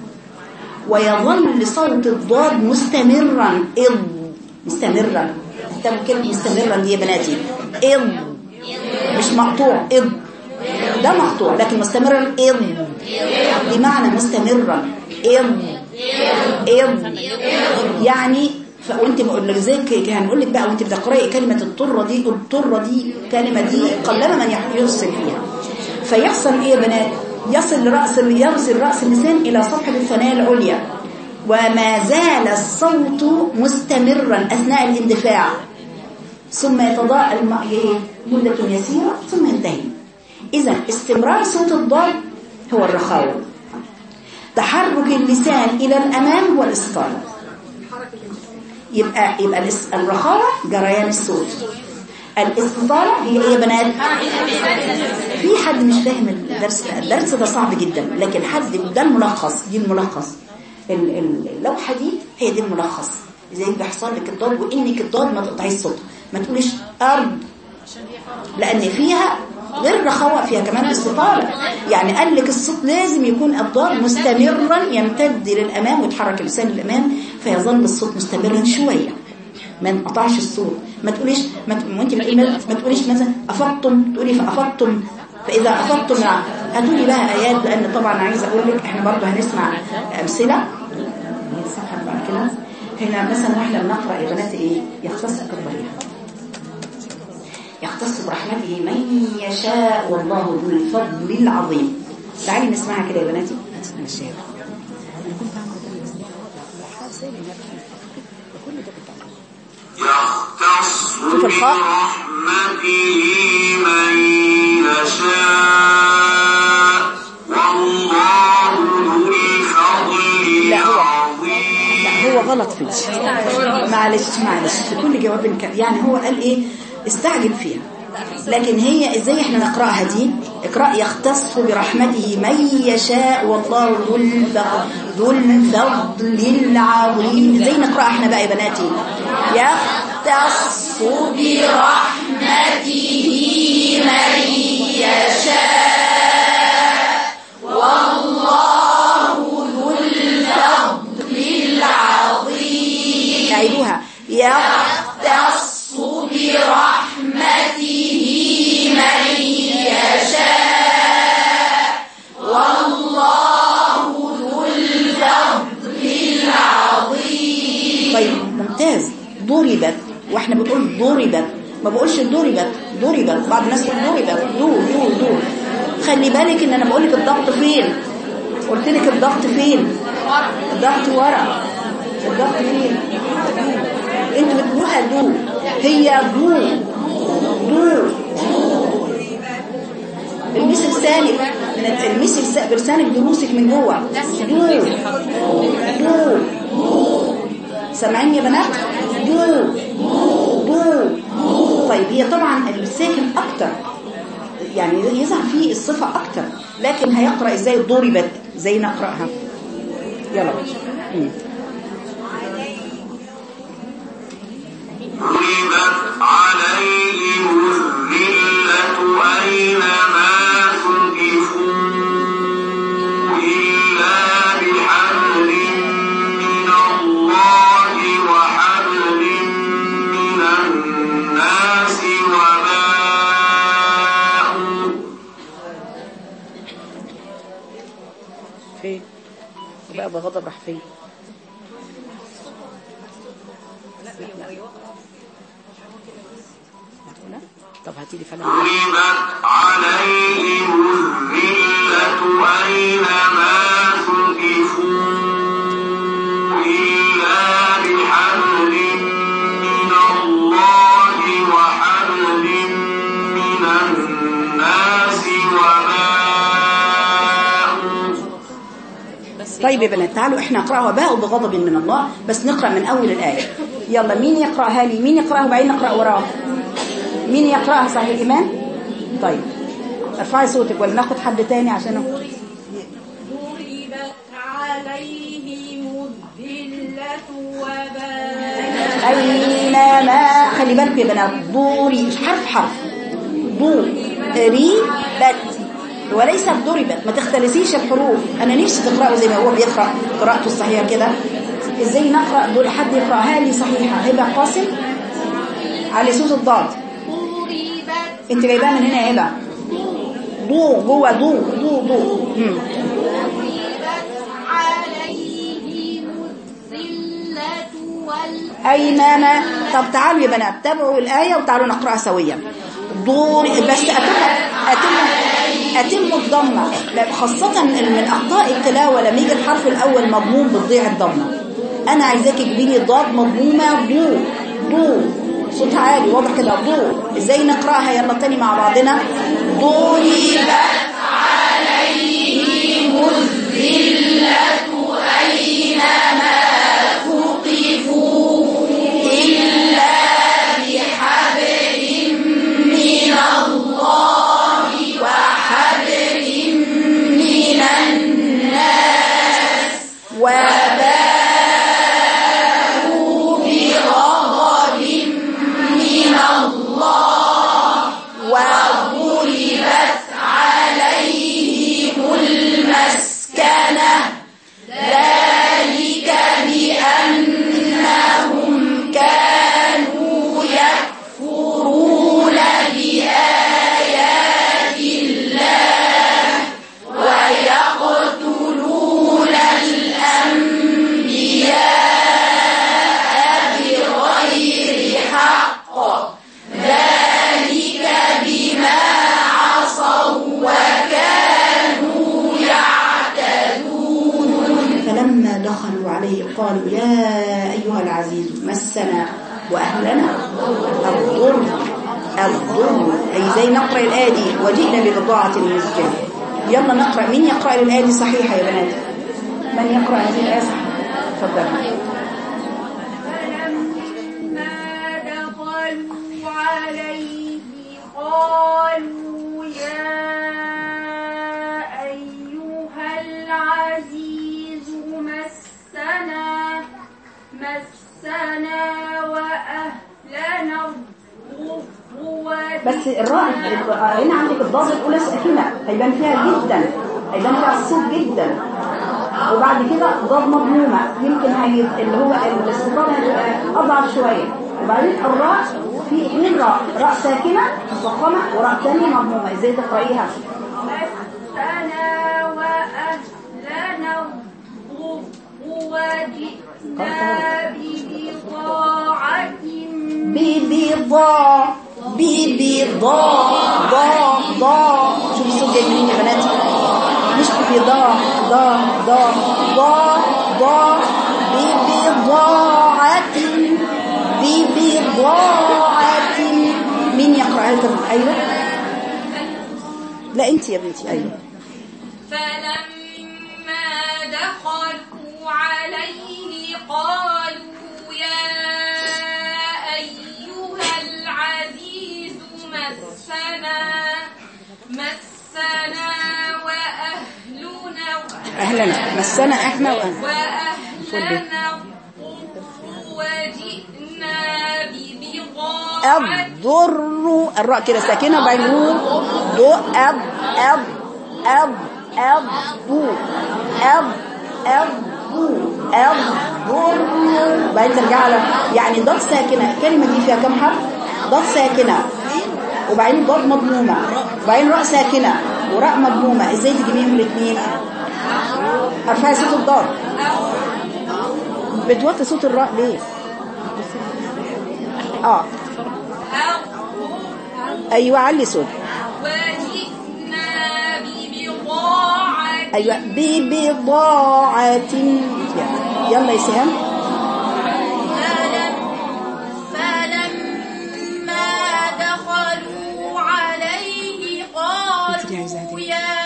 [SPEAKER 1] ويظل صوت الضاد مستمرا اض مستمرا كتابوا كلمه مستمرا دي يا بناتي اض مش مقطوع اض ده مقطوع لكن مستمرا اض بمعنى مستمرا اض اض يعني ف... وانت زي هنقول لك بقى وانت بتقراي كلمه الطره دي الطره دي كلمه دي قلما من يحصل فيها فيحصل ايه يا بنات يصل راس يصل راس اللسان الى صفحه الثنايا العليا وما زال الصوت مستمرا اثناء الاندفاع ثم يتضاءل مده يسيره ثم ينتهي اذا استمرار صوت الضاد هو الرخاوه تحرك اللسان إلى الأمام هو الاستطالة يبقى يبقى الرخاوة جريان الصوت الاستطالة هي ايه يا بنات في حد مش فاهم الدرس ده الدرس ده صعب جدا لكن حد ده الملخص دي الملخص اللوحة دي هي دي الملخص زي بيحصل لك الضاد وانك الضاد ما تقطعيش الصوت ما تقوليش ارض لان فيها غير رخاوة فيها كمان استطالة يعني قال لك الصوت لازم يكون الضاد مستمرا يمتد للأمام ويتحرك اللسان للأمام فيظل الصوت مستمرا شوية ما نقطعش الصوت ما تقوليش ما ت... وانت بتقولي ما تقوليش مثلا افضتم تقولي فافضتم فاذا افضتم هاتولي بقى ايات لان طبعا عايزه اقول لك احنا برضه هنسمع امثله هي الصفحه بعد كده هنا مثلا واحنا بنقرا يا بنات ايه يختص كبريها يختص برحمته من يشاء والله ذو الفضل العظيم تعالي نسمعها كده يا بناتي
[SPEAKER 3] يختص
[SPEAKER 1] شوف الخاء.
[SPEAKER 3] برحمته من يشاء والله ذو الفضل
[SPEAKER 1] لا، هو-
[SPEAKER 3] العظيم
[SPEAKER 1] لا هو غلط في دي معلش معلش في كل جواب كان يعني هو قال ايه استعجل فيها لكن هي ازاي احنا نقراها دي اقرا يختص برحمته من يشاء والله ذو الفضل ذو الفضل العظيم ازاي نقراها احنا بقى يا بناتي يختص برحمته من يشاء والله ذو الفضل العظيم اعيدوها يختص برحمته من يشاء والله ذو الفضل العظيم طيب ممتاز ضربت واحنا بنقول ضربت ما بقولش ضربت ضربت بعض الناس تقول ضربت دو دو دو خلي بالك ان انا بقول لك الضغط فين قلت لك الضغط فين الضغط ورا الضغط فين انتوا بتقولوها دو هي دو دو الميس لسانك الميس لس- بلسانك دروسك من جوه دو دو سامعين يا بنات دو دو طيب هي طبعا الساكن اكتر يعني يظهر فيه الصفة اكتر لكن هيقرأ ازاي ضربت زي نقرأها يلا مم.
[SPEAKER 3] ضربت عليهم الذلة أينما ثقفوا إلا بحبل من الله وحبل من الناس وباءوا
[SPEAKER 1] فين وبقى بغضب راح فين لا. طب هاتي لي فلان
[SPEAKER 3] ضربت عليهم الذلة أينما ثقفوا إلا بحبل من الله وحبل من الناس وباءوا
[SPEAKER 1] طيب يا بنات تعالوا احنا نقراها باء بغضب من الله بس نقرا من اول الايه يلا مين يقراها لي مين يقراها وبعدين نقرا وراه مين يقراها صحيح الايمان طيب ارفعي صوتك ولا ناخد حد تاني عشان
[SPEAKER 7] ضربت عليهم الذلة وباء
[SPEAKER 1] اينما خلي بالك يا بنات ضوري مش حرف حرف ضربت وليست ضربت ما تختلسيش الحروف انا نفسي تقراوا زي ما هو بيقرا قراءته الصحيحه كده ازاي نقرا دول حد يقراها لي صحيحه هبه قاسم على صوت الضاد
[SPEAKER 7] ضربت
[SPEAKER 1] انت جايباها من هنا يا هبه ضو جوه ضو ضو ضو مم.
[SPEAKER 7] ضربت عليهم الذلة والأذى
[SPEAKER 1] أيمانا طب تعالوا يا بنات تابعوا الآية وتعالوا نقرأها سويا دور بس أتم أتم أتم الضمة لا، خاصة من أخطاء التلاوة لما يجي الحرف الأول مضموم بتضيع الضمة أنا عايزاكي تجيبي لي ضاد مضمومة ضو ضو صوتها عالي واضح كده ضو إزاي نقرأها يلا تاني مع بعضنا ضربت عليهم الذلة أينما ثقفوا إلا بحبل من الله وحبل من الناس وباءوا بغضب من الله وضربت عليهم المسكنة ذلك بأنهم كانوا يكفرون بآيات الله ويقتلون الأنبياء بغير حق ذلك بما عصوا وكانوا يعتدون فلما دخلوا عليه قالوا يا أيها العزيز مسنا وأهلنا الضر الضر أي زي نقرأ الآية دي وجئنا ببضاعة مزجاة يلا نقرأ مين يقرأ الآية دي صحيحة يا بنات من يقرأ هذه الآية صحيحة تفضل
[SPEAKER 7] فلما دخلوا عليه قالوا يا أيها العزيز مسنا مسنا وأهلنا الضر
[SPEAKER 1] بس الراء هنا عندك الضاد الأولى ساكنة هيبان فيها جدا هيبان فيها الصوت جدا وبعد كده ضاد مضمومة يمكن هي اللي هو الاستطالة هتبقى أضعف شوية وبعدين الراء في اثنين راء راء ساكنة مفخمة وراء ثانية مضمومة ازاي تقرأيها
[SPEAKER 7] مسنا وأهلنا الضر وجئنا ببضاعة
[SPEAKER 1] ببضاع ببضاع ضاع ضاع شوفي الصوت جاي منين يا بنات مش ببضاع ضاع ضاع ضاع ضاع ببضاعة ببضاعة مين يقرأ هذا أيوة لا انت يا بنتي أيوة
[SPEAKER 7] فلما دخلوا عليه قالوا يا أيها العزيز مسنا مسنا وأهلنا
[SPEAKER 1] أهلنا مسنا احنا وأهلنا
[SPEAKER 7] وأهلنا الضر وجئنا ببضاعة
[SPEAKER 1] الضر الراء كده ساكنة وبعدين رو ضو أب أب أب أب بو أب أب بو أب ضر بعدين ترجع على يعني ضاد ساكنة الكلمة دي فيها كم حرف ضاد ساكنة وبعدين ضاد مضمومة وبعدين راء ساكنة وراء مضمومة ازاي تجيبيهم الاثنين ارفعي صوت الضاد بتوطي صوت الراء ليه اه ايوه علي صوت
[SPEAKER 7] وجئنا ببضاعة
[SPEAKER 1] ايوه ببضاعة يلا يا سهام
[SPEAKER 7] فلما دخلوا عليه قالوا يا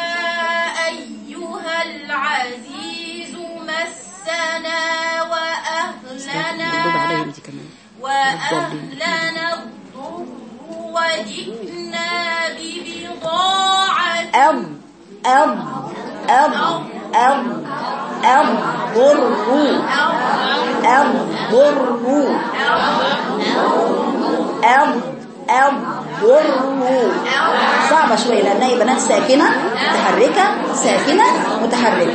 [SPEAKER 7] أيها العزيز مسنا وأهلنا
[SPEAKER 1] انت كمان
[SPEAKER 7] وأهلنا الضر وجئنا ببضاعة
[SPEAKER 1] أب أب أب أب أب ضروا أب ضروا أب أب ضروا صعبة شوية لأنها يا بنات ساكنة متحركة ساكنة متحركة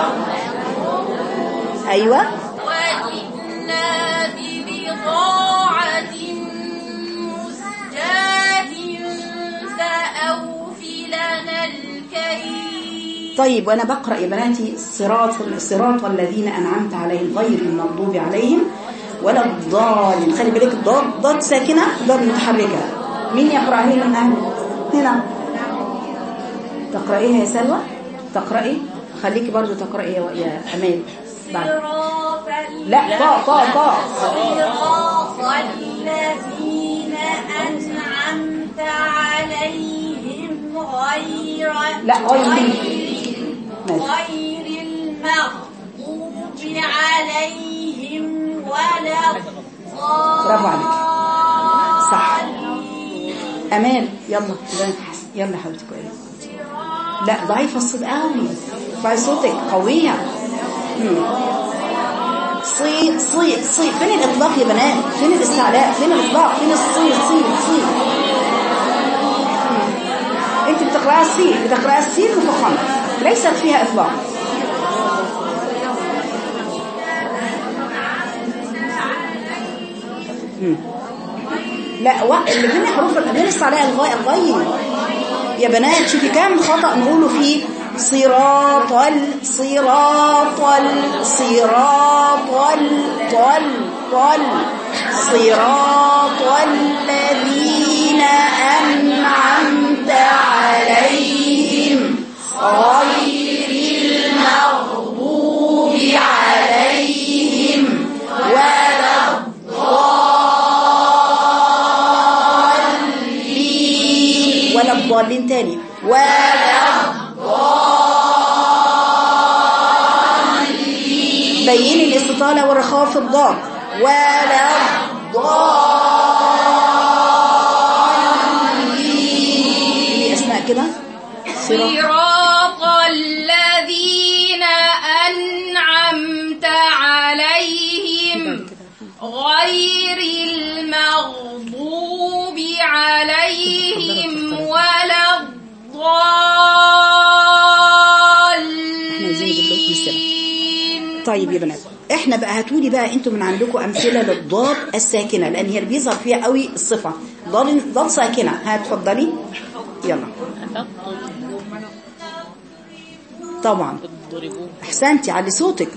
[SPEAKER 1] أيوة
[SPEAKER 7] وجئنا ببضاعة مزجاة فأوف لنا الكيل
[SPEAKER 1] طيب وأنا بقرأ يا بناتي صراط صراط الذين أنعمت عليهم غير المغضوب عليهم ولا الضالين خلي بالك الضاد ضاد ساكنة ضاد متحركة مين يقرأ هنا من أهل هنا تقرأيها يا سلوى تقرأي خليكي برضو تقرأي يا يا أمال بعد
[SPEAKER 7] صراط
[SPEAKER 1] لا طا طا طا
[SPEAKER 7] صراط الذين أنعمت عليهم غير
[SPEAKER 1] لا غير ماشي
[SPEAKER 7] غير المغضوب عليهم ولا
[SPEAKER 1] برافو عليك صح أمال يلا يلا يا حبيبتي كويس لا ضعيفة الصوت قوي ارفعي صوتك قوية مم. صي صي صي فين الإطلاق يا بنات فين الاستعلاء فين الإطلاق فين الصي صي صي مم. انت بتقرأي السين بتقرأي السين مفخمة ليست فيها إطلاق مم. لا و... اللي بين حروف اللي بين عليها الغاء الغين يا بنات شوفي كام خطأ نقوله فيه صراط ال صراط ال صراط ال طل طل صراط الذين أنعمت عليهم غير المغضوب عليهم ولا الضالين ولا الضالين تاني ولا الضالين بين الاستطالة والرخاء في الضاد ولا الضالين دي اسماء كده صراط
[SPEAKER 7] صراط الذين أنعمت عليهم غير المغضوب عليهم ولا الضالين
[SPEAKER 1] طيب يا بنات احنا بقى هاتولي بقى انتوا من عندكم امثله للضاد الساكنه لان هي اللي بيظهر فيها قوي الصفه ضاد ضاد ساكنه هتفضلي يلا طبعا
[SPEAKER 5] ضربوه
[SPEAKER 1] احسنتي علي صوتك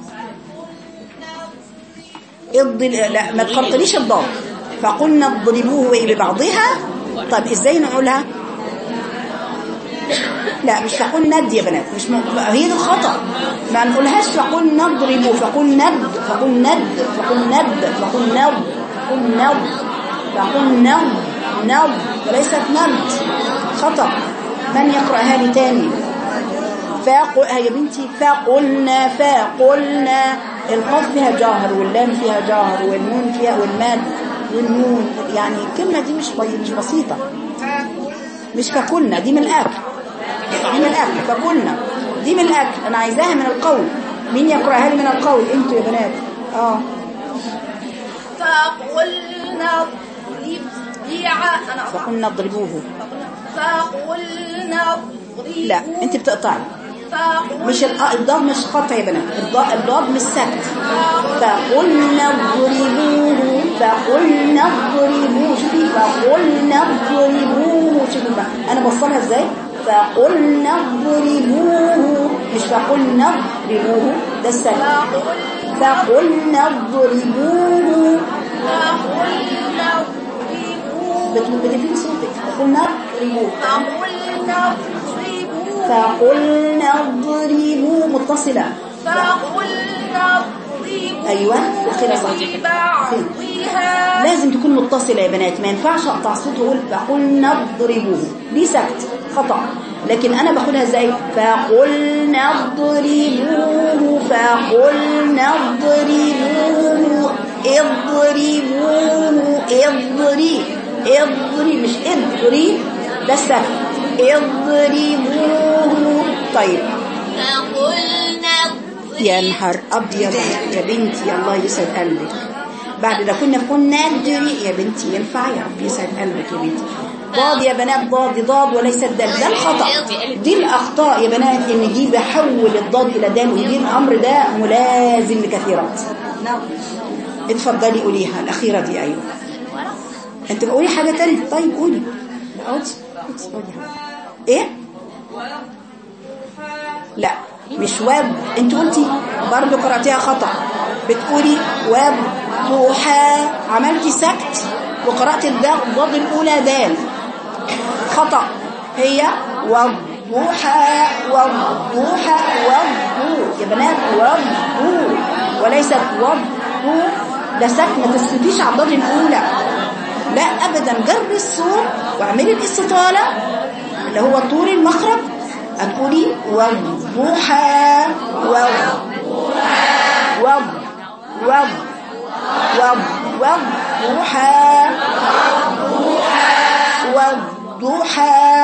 [SPEAKER 1] اضل لا ما تقرطليش الضاد فقلنا اضربوه وايه ببعضها طب ازاي نقولها لا مش فقول ند يا بنات مش م... هي دي الخطا ما نقولهاش فقول نضربه فقول ند فقول ند فقول ند فقول نض فقول نض فقول نض نض وليست ند خطا من يقراها لي تاني فقل يا بنتي فقلنا فقلنا القاف فيها جاهر واللام فيها جاهر والنون فيها والماد والنون يعني الكلمة دي مش بي- مش بسيطة مش فقلنا دي من الأكل دي من الأكل فقلنا دي من الأكل أنا عايزاها من القول مين يقرأها لي من القول انتوا يا بنات اه
[SPEAKER 7] فقلنا اضرب بع- أنا أقطع.
[SPEAKER 1] فقلنا اضربوه
[SPEAKER 7] فقلنا اضرب
[SPEAKER 1] لا انت بتقطعي
[SPEAKER 7] فقلنا
[SPEAKER 1] مش الق- الضاد مش قطع يا بنات الضاد الضاد مش سكت فقلنا اضربوه فقلنا اضربوه شوفي فقلنا اضربوه شوفي بقى انا بوصلها ازاي فقلنا اضربوه مش فقلنا اضربوه ده السكت فقلنا اضربوه
[SPEAKER 7] فقلنا اضربوه
[SPEAKER 1] بت- بتفين صوتك فقلنا اضربوه
[SPEAKER 7] فقلنا اضربوه
[SPEAKER 1] فقلنا اضربوه متصلة
[SPEAKER 7] فقلنا اضربوه
[SPEAKER 1] ايوه الاخيره صح
[SPEAKER 7] ببعضها
[SPEAKER 1] لازم تكون متصلة يا بنات ما ينفعش اقطع صوت واقول فقلنا اضربوه دي سكت خطأ لكن انا باخدها ازاي فقلنا اضربوه فقلنا اضربوه اضربوه اضري اضري مش اضري ده السكت اضربوه طيب
[SPEAKER 7] فقلنا
[SPEAKER 1] يا نهار ابيض يا بنتي الله يسعد قلبك بعد ده كنا كنا ندري يا بنتي ينفع يا رب يسعد قلبك يا بنتي ضاد يا بنات ضاد دي ضاد وليست دال ده الخطا دي الاخطاء يا بنات ان دي بحول الضاد الى دال ودي الامر ده ملازم لكثيرات اتفضلي قوليها الاخيره دي ايوه انت بقولي حاجه تانية طيب قولي اقعدي اقعدي، قولي ايه لا مش واب انت قلتي برضو قرأتيها خطأ بتقولي واب ضحى عملتي سكت وقرأت الضاد الضاد الأولى دال خطأ هي والضحى والضحى والضو يا بنات والضو وليست والضو ده سكت ما تسكتيش على الضاد الأولى لا أبدا جربي الصوت واعملي الاستطالة اللي هو طول المخرج هتقولي والضحى والضحى وض وض وض والضحى والضحى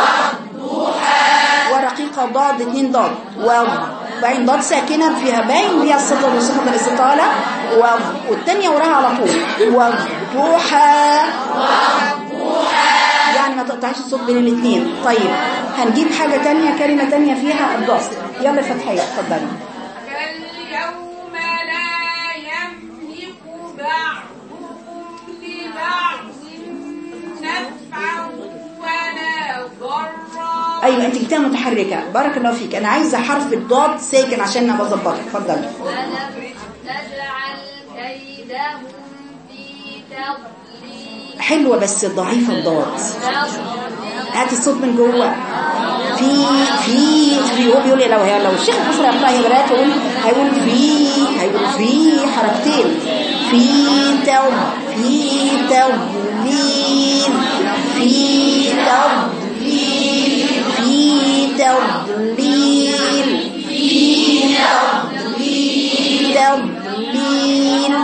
[SPEAKER 1] ورقيقة ضاد اتنين ضاد وض بعدين ضاد ساكنة فيها باين فيها الصفة وصفة الاستطالة وض والتانية وراها على طول والضحى يعني ما تقطعيش الصوت بين الاثنين طيب هنجيب حاجة تانية كلمة تانية فيها الضاد يلا فتحية اتفضلي
[SPEAKER 8] فاليوم لا يملك بعضكم لبعض نفعا ولا ضرا
[SPEAKER 1] ايوه انت جبتها متحركة بارك الله فيك انا عايزة حرف الضاد ساكن عشان انا بظبطك اتفضلي
[SPEAKER 7] ولم تجعل كيدهم في تضليل
[SPEAKER 1] حلوة بس ضعيفة الضاد هات الصوت من جوه في في في هو بيقول لي لو هي لو الشيخ الحسن يقرأ يا بنات يقول هيقول في هيقول في حركتين في تو في تضليل في تضليل في تضليل في تضليل تضليل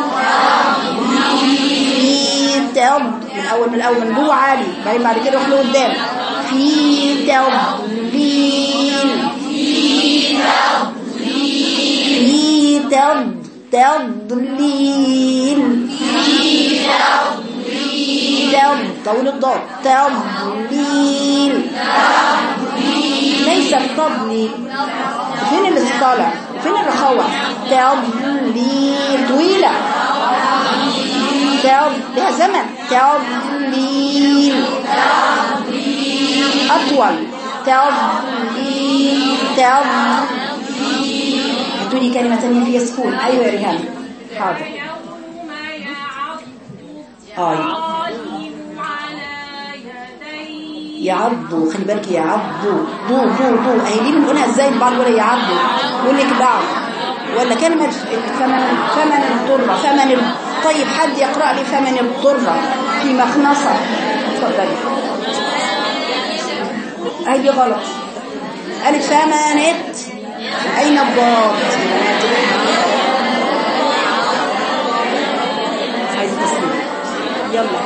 [SPEAKER 1] في تض من اول من الاول من جوه عالي بعدين بعد كده روح لقدام في تضليل في تض تضليل تض طول الضاد تضليل ليس التضليل فين الاستطالة فين الرخاوة تضليل طويلة تض لها زمن تضليل أطول تضليل تض ادوني كلمة تانية فيها سكون أيوة يا ريهام حاضر
[SPEAKER 8] يوم يعض
[SPEAKER 1] آه
[SPEAKER 8] الظالم على يديه
[SPEAKER 1] يعضوا خلي بالك يعضوا ضو ضو ضو اهي دي بنقولها ازاي البعض ولا يعضوا يقول لك بعض ولا كلمة ثمن ثمن الضرة ثمن ال... طيب حد يقرأ لي ثمن الضرة في مخنصة اتفضلي اهي دي غلط قالت ثمنت اين الضاد عايز تسليم يلا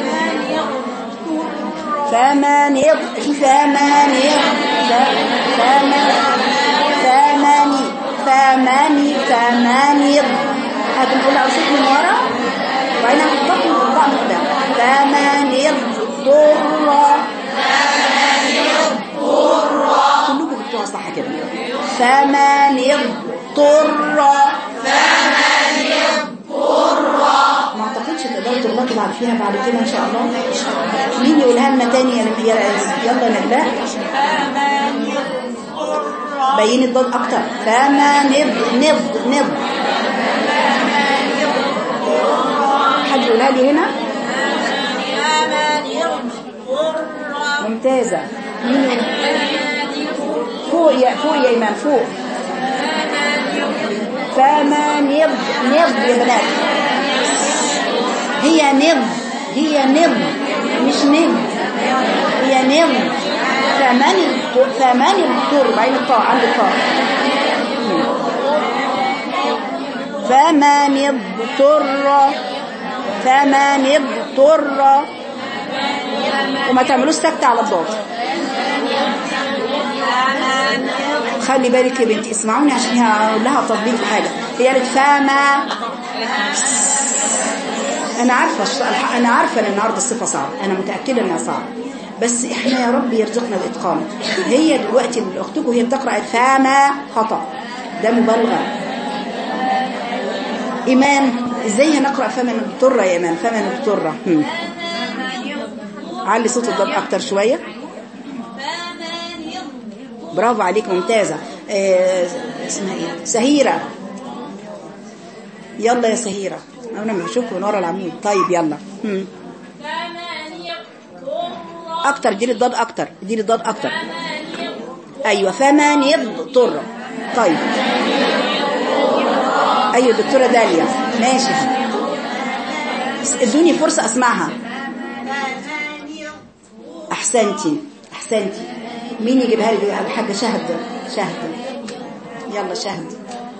[SPEAKER 1] ثماني في ثماني ثماني ثماني ثماني ثماني هتنقول على صوت من ورا وبعدين هتحطها من قدام قدام ثماني ضرة كلكم بتوع صح كده ثماني ضرة ما اعتقدش تقدروا تغلطوا بعد فيها بعد كده ان شاء الله مين يقولها لنا تاني يا يا يلا نجلاء بين الضاد اكتر فما نض نض نض حد يقولها لي هنا ممتازة مين يقول؟ فوق يا فوق يا إيمان فوق فما نض نض يا بنات هي نض هي نض مش نض هي نض فمن الط- فمن الضر بعين الطاء عند الطاء فمن اضطر فمن اضطر وما تعملوش سكتة على الضاد خلي بالك يا بنتي اسمعوني عشان هقول لها تطبيق في حاجة هي قالت فما انا عارفة الش- انا عارفة ان النهاردة الصفة صعبة انا متأكدة انها صعبة بس احنا يا رب يرزقنا الاتقان هي دلوقتي اختكم وهي بتقرأ فما خطأ ده مبالغة إيمان إزاي هنقرأ فمن اضطر يا إيمان فمن اضطر هم. علي صوت الضاد أكتر شوية برافو عليك ممتازة آه، اسمها إيه سهيرة يلا يا سهيرة أنا بشوفك من ورا العمود طيب يلا هم. أكتر دي الضاد أكتر دي الضاد أكتر أيوة فمن يضطر طيب أيوة دكتورة داليا ماشي ادوني فرصة أسمعها أحسنتي أحسنتي مين يجيبها لي الحاجة شهد شهد يلا شهد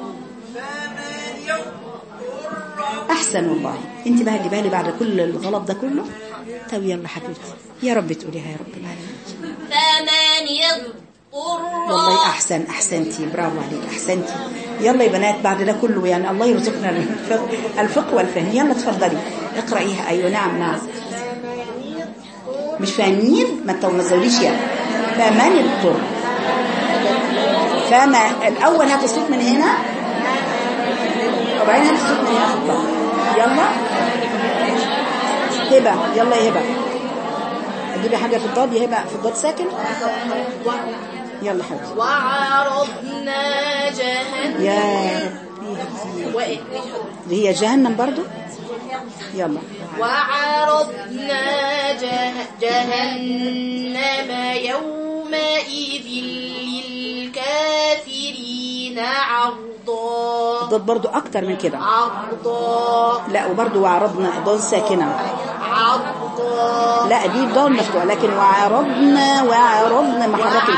[SPEAKER 1] أحسن والله أنت بقى تجيبها لي بعد كل الغلط ده كله طب يلا حبيبتي يا رب تقوليها يا رب العالمين
[SPEAKER 9] ثمانية اضطر
[SPEAKER 1] والله أحسن أحسنتي برافو عليك أحسنتي يلا يا بنات بعد ده كله يعني الله يرزقنا الفقه, الفقه والفهم يلا تفضلي اقرأيها أيوة نعم نعم مش فاهمين ما انتوا ما تزوديش يعني فمن اضطر فما الأول هات الصوت من هنا وبعدين هات الصوت من هنا في الضغط. يلا هبة يلا يا هبة تجيبي حاجة في الضاد يا هبة في الضاد ساكن يلا حبيبتي
[SPEAKER 9] وعرضنا جهنم
[SPEAKER 1] يا رب
[SPEAKER 9] وإيه؟
[SPEAKER 1] هي جهنم برضو يلا
[SPEAKER 9] وعرضنا جه... جهنم يومئذ للكافرين عرضا
[SPEAKER 1] الضاد برضو أكتر من كده
[SPEAKER 9] عرضا
[SPEAKER 1] لا وبرضو وعرضنا ضاد ساكنة
[SPEAKER 9] عرضا
[SPEAKER 1] لا دي ضاد مفتوحة لكن وعرضنا وعرضنا محركة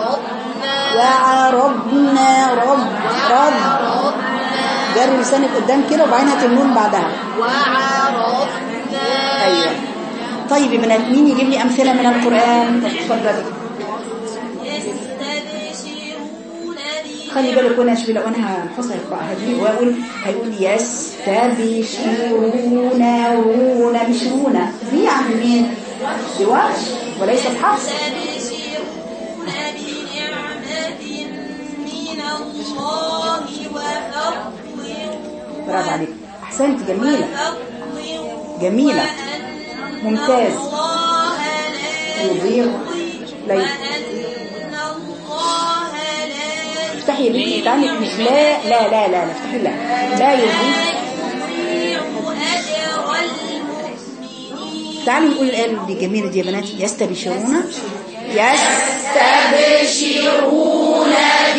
[SPEAKER 1] وعرضنا رب رب جر لسانك قدام كده وبعدين هات النون بعدها
[SPEAKER 9] وعرضنا
[SPEAKER 1] ايوه طيب يا بنات مين يجيب لي امثله من القران اتفضلي
[SPEAKER 9] يستبشرون
[SPEAKER 1] خلي بالك وانا اشبه لو انا حسن يقراها دي واقول هيقول يستبشرون رون بشرون دي عن مين سواش وليس حفص
[SPEAKER 9] يستبشرون بنعمة من الله وفضل
[SPEAKER 1] برافو عليك احسنت جميله
[SPEAKER 9] وفضل
[SPEAKER 1] جميله
[SPEAKER 9] وأن
[SPEAKER 1] ممتاز
[SPEAKER 9] الله لا
[SPEAKER 1] يضيع لا ي-
[SPEAKER 9] وأن الله لا
[SPEAKER 1] افتحي يا بنتي تعالي مش لا لا لا لا لا افتحي لا لا يضيع
[SPEAKER 9] يضيع أجر المؤمنين
[SPEAKER 1] تعالوا نقول الآية دي جميلة دي يا بنات يستبشرون يستبشرون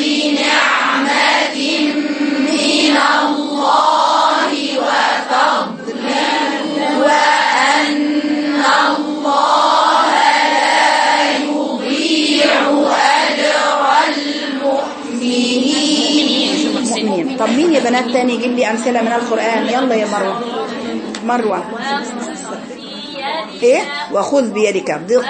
[SPEAKER 1] مؤمنين طب مين يا بنات تاني يجيب لي أمثلة من القرآن يلا يا مروة مروة ايه وخذ بيدك ضغط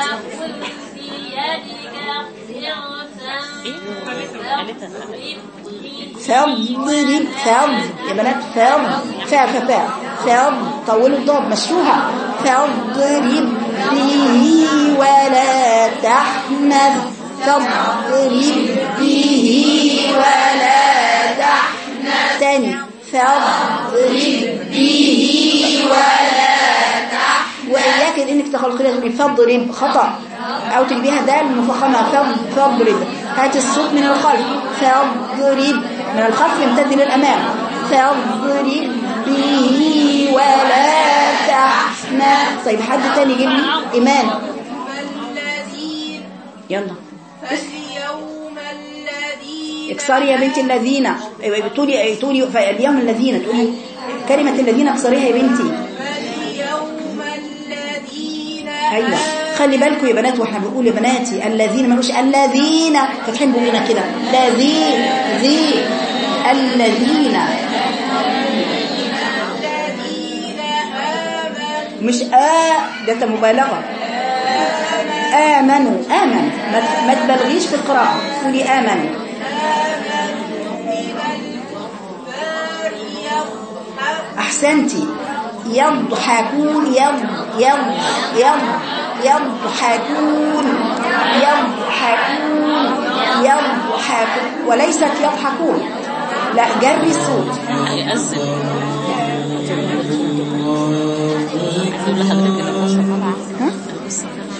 [SPEAKER 1] فاضرب فاض يا بنات فاض فا فا فا فاض طولوا الضاد مشوها فاضرب به ولا تحنث فاضرب به ولا تحنث تاني فاضرب به ولا تحنث وإياك إنك تخلقيها تقولي فاضرب خطأ أو تجيبيها دال مفخمة فاض- فاضرب هات الصوت من الخلف فاضرب من الخلف يمتد للأمام فاضرب به ولا تحنى طيب حد تاني يجيب لي إيمان
[SPEAKER 9] الذين
[SPEAKER 1] يلا
[SPEAKER 9] فاليوم الذين
[SPEAKER 1] اكسري يا بنتي الذين أيوة، بتقولي تقولي فاليوم الذين تقولي كلمة الذين اكسريها يا بنتي
[SPEAKER 9] فاليوم الذين
[SPEAKER 1] ايوه خلي بالكم يا بنات واحنا بنقول يا بناتي الذين ما نقولش الذين فاتحين بقولنا كده الذين ذي الذين مش آ ده مبالغة آمنوا آمن ما ما تبالغيش في القراءة قولي آمنوا أحسنتي يضحكون يض يض يض يضحكون يضحكون يضحكون وليست يضحكون لا جري الصوت
[SPEAKER 5] هيأذن هتقول لحضرتك كده 12 طبعا
[SPEAKER 1] ها؟
[SPEAKER 5] بس